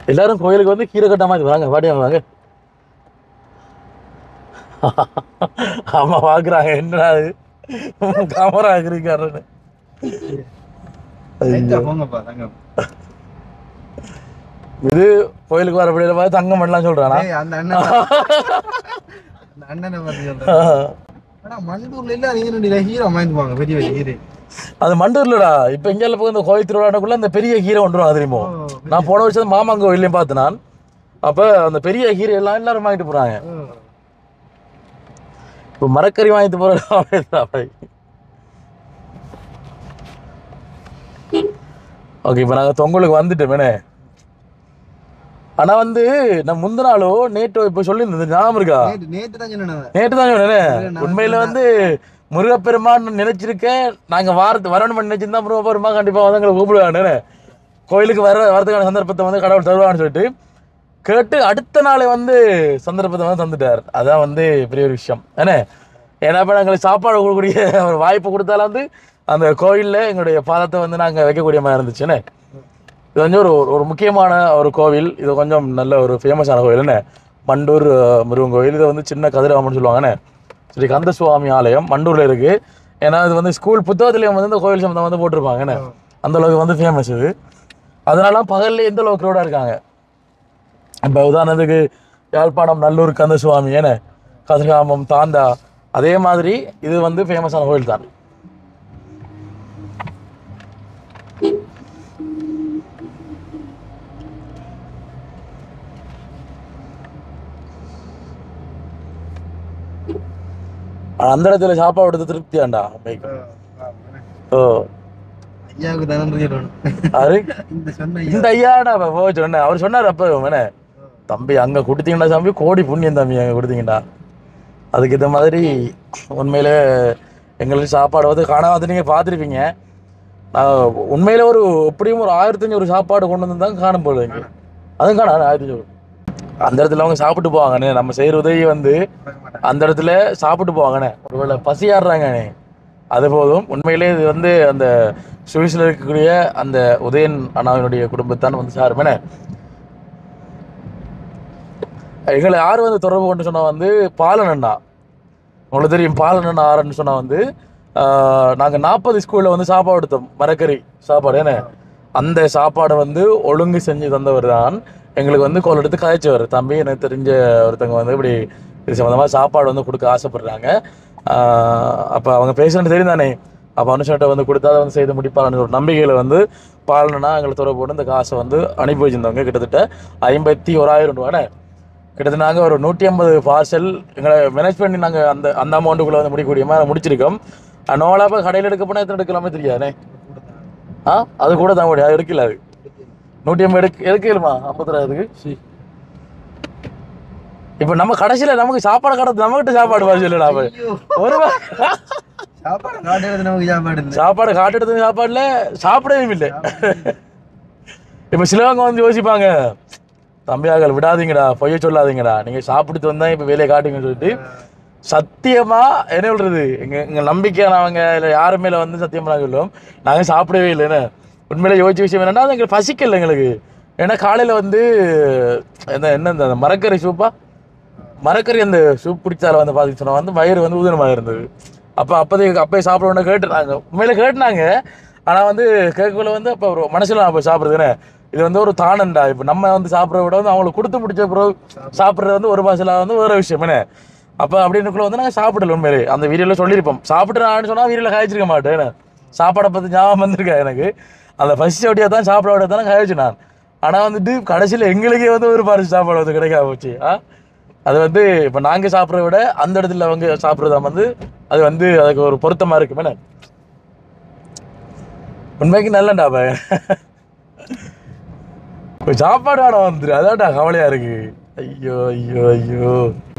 எல்லாரும் கோயிலுக்கு வந்து கீரை கட்ட மாதிரி வாங்க வாடியா வாங்க ஆமா பாக்குறாங்க என்னடா இது கமரா இருக்கிறாருன்னு
போங்கப்பா தங்க
இது கோயிலுக்கு வர பிள்ளைல பார்த்து தங்கம் பண்ணலாம் சொல்றானா
அந்த அண்ணன் அந்த அண்ணனை பத்தி சொல்றேன் ஆனா மண்டூர்ல இல்ல நீங்க ரெண்டு ஹீரோ வாங்கிட்டு பெரிய பெரிய ஹீரோ
அது மண்டூர்லடா இப்ப இங்க போய் இந்த கோயில் திருவிழாக்குள்ள அந்த பெரிய கீரை கொண்டு வரும் தெரியுமோ நான் போன வருஷம் மாமாங்க கோயிலையும் பார்த்தேன் நான் அப்ப அந்த பெரிய கீரை எல்லாம் எல்லாரும் வாங்கிட்டு போறாங்க இப்போ மரக்கறி வாங்கிட்டு போற ஓகே இப்போ நாங்கள் தொங்கலுக்கு வந்துட்டோமேனே ஆனா வந்து நான் முந்தின நாளோ நேற்று இப்போ சொல்லியிருந்தது ஞாபகம் இருக்கா
நேத்து நேத்து தான் சொன்னேன்
நேற்று தான் சொன்னேன்
நான்
உண்மையில வந்து முருகப்பெருமான் நினைச்சிருக்கேன் நாங்க வாரத்து வரணும் நினைச்சிருந்தா முருகப்பெருமான் கண்டிப்பா வந்து எங்களை கூப்பிடுவானே கோயிலுக்கு வர வரதுக்கான சந்தர்ப்பத்தை வந்து கடவுள் தருவான்னு சொல்லிட்டு கேட்டு அடுத்த நாளே வந்து சந்தர்ப்பத்தை வந்து தந்துட்டார் அதான் வந்து பெரிய ஒரு விஷயம் ஏன்னா ஏன்னா இப்போ எங்களுக்கு சாப்பாடு கொடுக்கக்கூடிய ஒரு வாய்ப்பு கொடுத்தாலும் வந்து அந்த கோயிலில் எங்களுடைய பாதத்தை வந்து நாங்கள் வைக்கக்கூடிய மாதிரி இருந்துச்சுன்னு இது வந்து ஒரு ஒரு முக்கியமான ஒரு கோவில் இது கொஞ்சம் நல்ல ஒரு ஃபேமஸான கோவில் என்ன மண்டூர் அஹ், முருகன் கோயில் இது வந்து சின்ன கதிரவாமன்னு சொல்லுவாங்கண்ணே ஸ்ரீ கந்தசுவாமி ஆலயம் மண்டூரில் இருக்குது ஏன்னா இது வந்து ஸ்கூல் புத்தகத்துலேயும் வந்து இந்த கோவில் சம்பந்தம் வந்து போட்டிருப்பாங்கண்ணே அந்த அளவுக்கு வந்து ஃபேமஸ் இது அதனால பகல்ல எந்த அளவுக்கு க்ரௌடாக இருக்காங்க இப்போ உதாரணத்துக்கு யாழ்ப்பாணம் நல்லூர் கந்தசுவாமி ஏன கதிர்காமம் தாந்தா அதே மாதிரி இது வந்து ஃபேமஸான கோயில் தான் ஆனா அந்த இடத்துல சாப்பாடு எடுத்து திருப்தியாண்டா உண்மைக்கு. ஓ
ஐயாவுக்கு தானே சொல்லணும்
அது
இந்த சொன்ன ஐயா
இந்த ஐயாடா அப்ப போக சொன்னேன் அவர் சொன்னார் அப்ப என்ன தம்பி அங்க கொடுத்தீங்கடா தம்பி கோடி புண்ணியம் தம்பி அங்க கொடுத்தீங்கடா அதுக்கு இந்த மாதிரி உண்மையிலே எங்களுக்கு சாப்பாடு வந்து காணாம நீங்க பார்த்துருப்பீங்க நான் உண்மையில ஒரு எப்படியும் ஒரு ஆயிரத்தி அஞ்சூறு சாப்பாடு கொண்டு வந்து தான் காணும் போல இங்க அதுவும் காணா ஆயிரத்தி அஞ்சூறு அந்த இடத்துல அவங்க சாப்பிட்டு போவாங்கண்ணே நம்ம செய்யற உதவி வந்து அந்த இடத்துல சாப்பிட்டு போவாங்கண்ணே ஒருவேளை பசியாடுறாங்கண்ணே அது போதும் உண்மையிலே இது வந்து அந்த சுவிஸில் இருக்கக்கூடிய அந்த உதயன் அண்ணாவினுடைய குடும்பத்தான் வந்து சாருமேனே எங்களை யார் வந்து தொடர்பு கொண்டு சொன்னா வந்து பாலன் அண்ணா உங்களுக்கு தெரியும் பாலன் அண்ணா ஆறுன்னு சொன்னா வந்து ஆஹ், நாங்க நாற்பது ஸ்கூல்ல வந்து சாப்பாடு எடுத்தோம் மரக்கறி சாப்பாடு என்ன அந்த சாப்பாடை வந்து ஒழுங்கு செஞ்சு தந்தவர் தான் எங்களுக்கு வந்து கோல் எடுத்து கதைச்சவர் தம்பி எனக்கு தெரிஞ்ச ஒருத்தவங்க வந்து இப்படி இது சம்மந்தமாக சாப்பாடு வந்து கொடுக்க ஆசைப்படுறாங்க அப்போ அவங்க பேசுறது தெரியும் தானே அப்போ அனுஷன்ட்ட வந்து கொடுத்தா அதை வந்து செய்து முடிப்பாருன்னு ஒரு நம்பிக்கையில் வந்து பாலனா எங்களை தொடர்பு போட்டு இந்த காசை வந்து அனுப்பி வச்சிருந்தவங்க கிட்டத்தட்ட ஐம்பத்தி ஓராயிரம் ரூபாண்ணே கிட்டத்தட்ட நாங்கள் ஒரு நூற்றி ஐம்பது பார்சல் எங்களை மேனேஜ் பண்ணி நாங்கள் அந்த அந்த அமௌண்ட்டுக்குள்ளே வந்து முடிக்கக்கூடிய மாதிரி முடிச்சிருக்கோம் நோலாப்பா கடையில் எடுக்க போனால் எத்தனை எடுக்கலாமே தெரியாதுண்ணே ஆ அது கூட தான் முடியும் அது எடுக்கல அது நூற்றி ஐம்பது எடுக்க எடுக்கலுமா ஐம்பத்தி சி இப்போ நம்ம கடைசியில் நமக்கு சாப்பாடு கடை நம்மகிட்ட சாப்பாடு வர சொல்லலாம் அப்ப. ஒரு வா-
சாப்பாடு காட்டுறது நமக்கு சாப்பாடு இல்லை
சாப்பாடு காட்டெடுத்த சாப்பாடுல சாப்பிடவே இல்லை இப்போ சிலவங்க வந்து யோசிப்பாங்க தம்பியாக்கள் விடாதீங்கடா பொய்ய சொல்லாதீங்கடா நீங்க சாப்பிட்டு வந்தா இப்போ வேலையை காட்டுங்கன்னு சொல்லிட்டு சத்தியமா என்ன சொல்றது எங்க எங்க நம்பிக்கையானவங்க இல்லை யாரு மேல வந்து சத்தியமா நாங்கள் சொல்லுவோம் நாங்க சாப்பிடவே இல்லைன்னு உண்மையில யோசிச்ச விஷயம் என்னன்னா அது எங்களுக்கு பசிக்கல எங்களுக்கு ஏன்னா காலையில வந்து என்ன என்ன இந்த மரக்கறி சூப்பா மரக்கறி அந்த சூப் குடிச்சால வந்து பார்த்துட்டு சொன்னா வந்து வயிறு வந்து ஊதனமாக இருந்தது அப்போ அப்போதைக்கு அப்பயே சாப்பிடணும்னு கேட்டுனாங்க உண்மையில கேட்டுனாங்க ஆனால் வந்து கேட்கக்குள்ள வந்து அப்போ ஒரு மனசில் நான் போய் சாப்பிட்றதுன்னு இது வந்து ஒரு தானண்டா இப்போ நம்ம வந்து சாப்பிட்றத விட வந்து அவங்களுக்கு கொடுத்து பிடிச்ச பிறகு சாப்பிட்றது வந்து ஒரு பாசலா வந்து வேற விஷயம் என்ன அப்போ அப்படின்னுக்குள்ள வந்து நாங்கள் சாப்பிடல உண்மையிலே அந்த வீடியோவில் சொல்லியிருப்போம் சாப்பிட்டு நான் சொன்னால் வீடியோவில் காய்ச்சிருக்க மாட்டேன் என்ன. சாப்பாடை பற்றி ஞாபகம் வந்திருக்கா எனக்கு அந்த பசி ஒட்டியாக தான் சாப்பிட விட தானே காய்ச்சி நான் ஆனால் வந்துட்டு கடைசியில் எங்களுக்கே வந்து ஒரு பாரிசு சாப்பாடு வந்து கிடைக்காம போச்சு ஆ அது வந்து இப்போ நாங்கள் சாப்பிட்றத விட அந்த இடத்துல அவங்க சாப்பிட்றதா வந்து அது வந்து அதுக்கு ஒரு பொருத்தமாக இருக்கு என்ன உண்மைக்கு நல்லண்டா ப இப்போ சாப்பாடு வேணும் வந்துரு அதான்டா கவலையா இருக்கு ஐயோ ஐயோ ஐயோ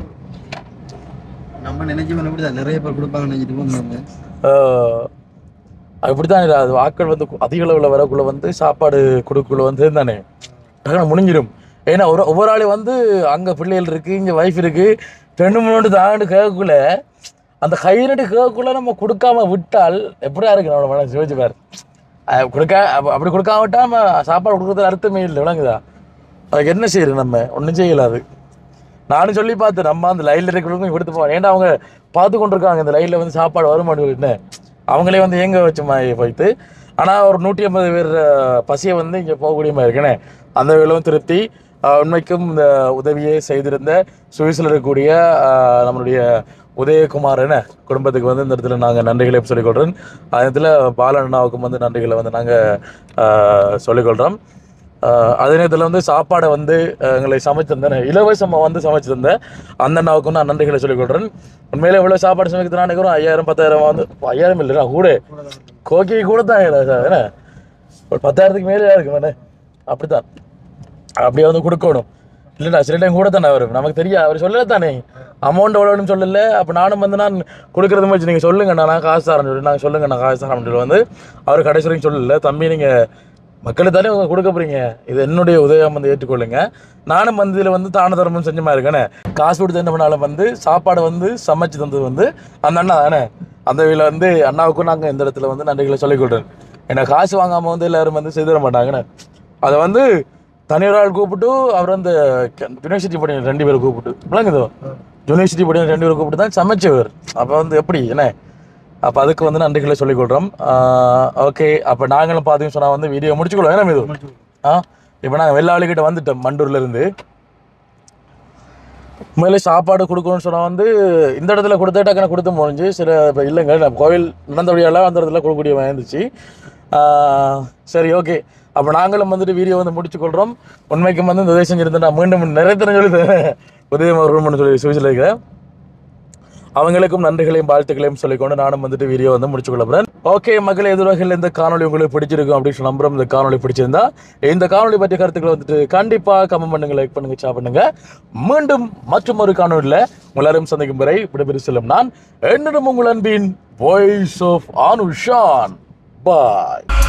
நம்ம நினைச்சு இப்படிதான் நிறைய பேர் கொடுப்பாங்க நினைச்சிட்டு போங்க நம்ம
ஆஹ் அப்படித்தான் இது. அது ஆட்கள் வந்து கு- அதிக அளவில் வரக்குள்ள வந்து சாப்பாடு கொடுக்குள்ள வந்து தானே டக்குனு முடிஞ்சிடும் ஏன்னா ஒரு ஒவ்வொரு ஆளையும் வந்து அங்கே பிள்ளைகள் இருக்கு இங்கே வைஃப் இருக்கு ரெண்டு மூணு தாண்டு கேட்கக்குள்ள அந்த கைரடி கேட்கக்குள்ள நம்ம கொடுக்காம விட்டால் எப்படியா இருக்கு நம்மளோட மனசு யோசிச்சு பாரு அஹ் கொடுக்க அப்ப- அப்படி கொடுக்காம விட்டா நம்ம சாப்பாடு கொடுக்கறது அர்த்தமே இல்லை விளங்குதா அதுக்கு என்ன செய்யுது நம்ம ஒன்றும் செய்யலாது நானும் சொல்லி பார்த்தேன் நம்ம அந்த லைனில் இருக்கிறவங்க கொடுத்து போவோம் ஏன்னா அவங்க பார்த்து கொண்டிருக்காங்க இந்த லைனில் வந்து சாப்பாடு வருமானு என்ன அவங்களே வந்து ஏங்க வச்ச மாதிரி போயிட்டு ஆனால் ஒரு நூற்றி ஐம்பது பேர் அஹ், பசியை வந்து இங்கே போகக்கூடிய மாதிரி இருக்கேனே அந்த வேலும் திருப்தி அஹ், உண்மைக்கும் இந்த உதவியை செய்திருந்த சுவிஸில் இருக்கக்கூடிய அஹ், நம்மளுடைய உதயகுமார் என்ன குடும்பத்துக்கு வந்து இந்த இடத்துல நாங்கள் நன்றிகளை சொல்லிக்கொள்கிறோம் அந்த இடத்துல பாலன் அண்ணாவுக்கும் வந்து நன்றிகளை வந்து நாங்கள் சொல்லிக்கொள்கிறோம் ஆஹ் அதே நேரத்தில் வந்து சாப்பாடை வந்து அஹ், எங்களை சமைச்சு தந்தேன் இலவசமாக வந்து சமைச்சு தந்தேன் அந்த அண்ணாவுக்கும் நான் நன்றிகளை சொல்லிக் கொள்கிறேன் உண்மையிலே எவ்வளோ சாப்பாடு சமைக்கிறது நான் நினைக்கிறோம் ஐயாயிரம் பத்தாயிரம் வந்து ஐயாயிரம் இல்லைண்ணா கூட கோக்கி கூட தான் என்ன ஒரு பத்தாயிரத்துக்கு மேலே இருக்கு வேணே அப்படித்தான் அப்படியே வந்து கொடுக்கணும் இல்லைண்ணா சில டைம் கூட தானே வரும் நமக்கு தெரியாது அவர் சொல்லல தானே அமௌண்ட் எவ்வளோன்னு சொல்லல அப்போ நானும் வந்து நான் கொடுக்குறது வச்சு நீங்கள் சொல்லுங்கண்ணா நான் காசு தரேன் சொல்லி நாங்கள் சொல்லுங்க நான் காசு தரேன் சொல்லி வந்து அவர் கடைசி வரைக்கும் சொல்லல தம்பி நீங்கள் மக்களுக்கு தானே உங்க கொடுக்க போறீங்க இது என்னுடைய உதவியம் வந்து ஏற்றுக்கொள்ளுங்க நானும் வந்து இதில் வந்து தான தர்மம் செஞ்ச மாதிரி இருக்கேனே காசு கொடுத்து என்ன பண்ணாலும் வந்து சாப்பாடை வந்து சமைச்சு தந்தது வந்து அந்த அண்ணா தானே அந்த வகையில் வந்து அண்ணாவுக்கும் நாங்கள் இந்த இடத்துல வந்து நன்றிகளை சொல்லிக் கொள்றேன் ஏன்னா காசு வாங்காமல் வந்து எல்லாரும் வந்து செய்து தர மாட்டாங்கண்ணே அதை வந்து தனியார் ஆள் கூப்பிட்டு அவர் அந்த யூனிவர்சிட்டி படிக்கிற ரெண்டு பேரை கூப்பிட்டு விளங்குதோ யூனிவர்சிட்டி படிக்கிற ரெண்டு பேரை கூப்பிட்டு தான் சமைச்சவர் அப்போ வந்து எப்படி என்ன அப்போ அதுக்கு வந்து நன்றிகளை சொல்லிக் கொள்கிறோம் ஓகே அப்போ நாங்களும் பார்த்தீங்கன்னு சொன்னால் வந்து வீடியோ முடிச்சுக்கொள்வோம் ஏன்னா இது ஆ இப்போ நாங்கள் வெள்ளாளிக்கிட்ட வந்துட்டோம் மண்டூர்ல இருந்து உண்மையிலே சாப்பாடு கொடுக்கணும்னு சொன்னால் வந்து இந்த இடத்துல கொடுத்த டக்குன்னு கொடுத்து முடிஞ்சு சில இப்போ இல்லைங்க நம்ம கோவில் நடந்தபடியெல்லாம் அந்த இடத்துல கொடுக்கக்கூடிய வந்துச்சு சரி ஓகே அப்போ நாங்களும் வந்துட்டு வீடியோ வந்து முடிச்சுக்கொள்கிறோம் உண்மைக்கும் வந்து இந்த உதவி செஞ்சிருந்தேன் நான் மீண்டும் நிறைய தெரிஞ்சு சொல்லி உதயம் வரும்னு சொல்லி சுவிச்சில் இருக்கிறேன் அவங்களுக்கும் நன்றிகளையும் வாழ்த்துக்களையும் சொல்லிக்கொண்டு நானும் வந்துட்டு வீடியோ வந்து முடிச்சு கொள்ளப்படுறேன் ஓகே மக்கள் எதிர்வகையில் இந்த காணொளி உங்களுக்கு பிடிச்சிருக்கும் அப்படின்னு சொல்லி நம்புறோம் இந்த காணொளி பிடிச்சிருந்தா இந்த காணொளி பற்றிய கருத்துக்களை வந்துட்டு கண்டிப்பா கமெண்ட் பண்ணுங்க லைக் பண்ணுங்க ஷேர் பண்ணுங்க மீண்டும் மற்றும் ஒரு காணொலியில் உங்களாரும் சந்திக்கும் வரை விடைபெறு செல்லும் நான் என்னிடம் உங்கள் அன்பின் வாய்ஸ் ஆஃப் ஆனுஷான் பாய்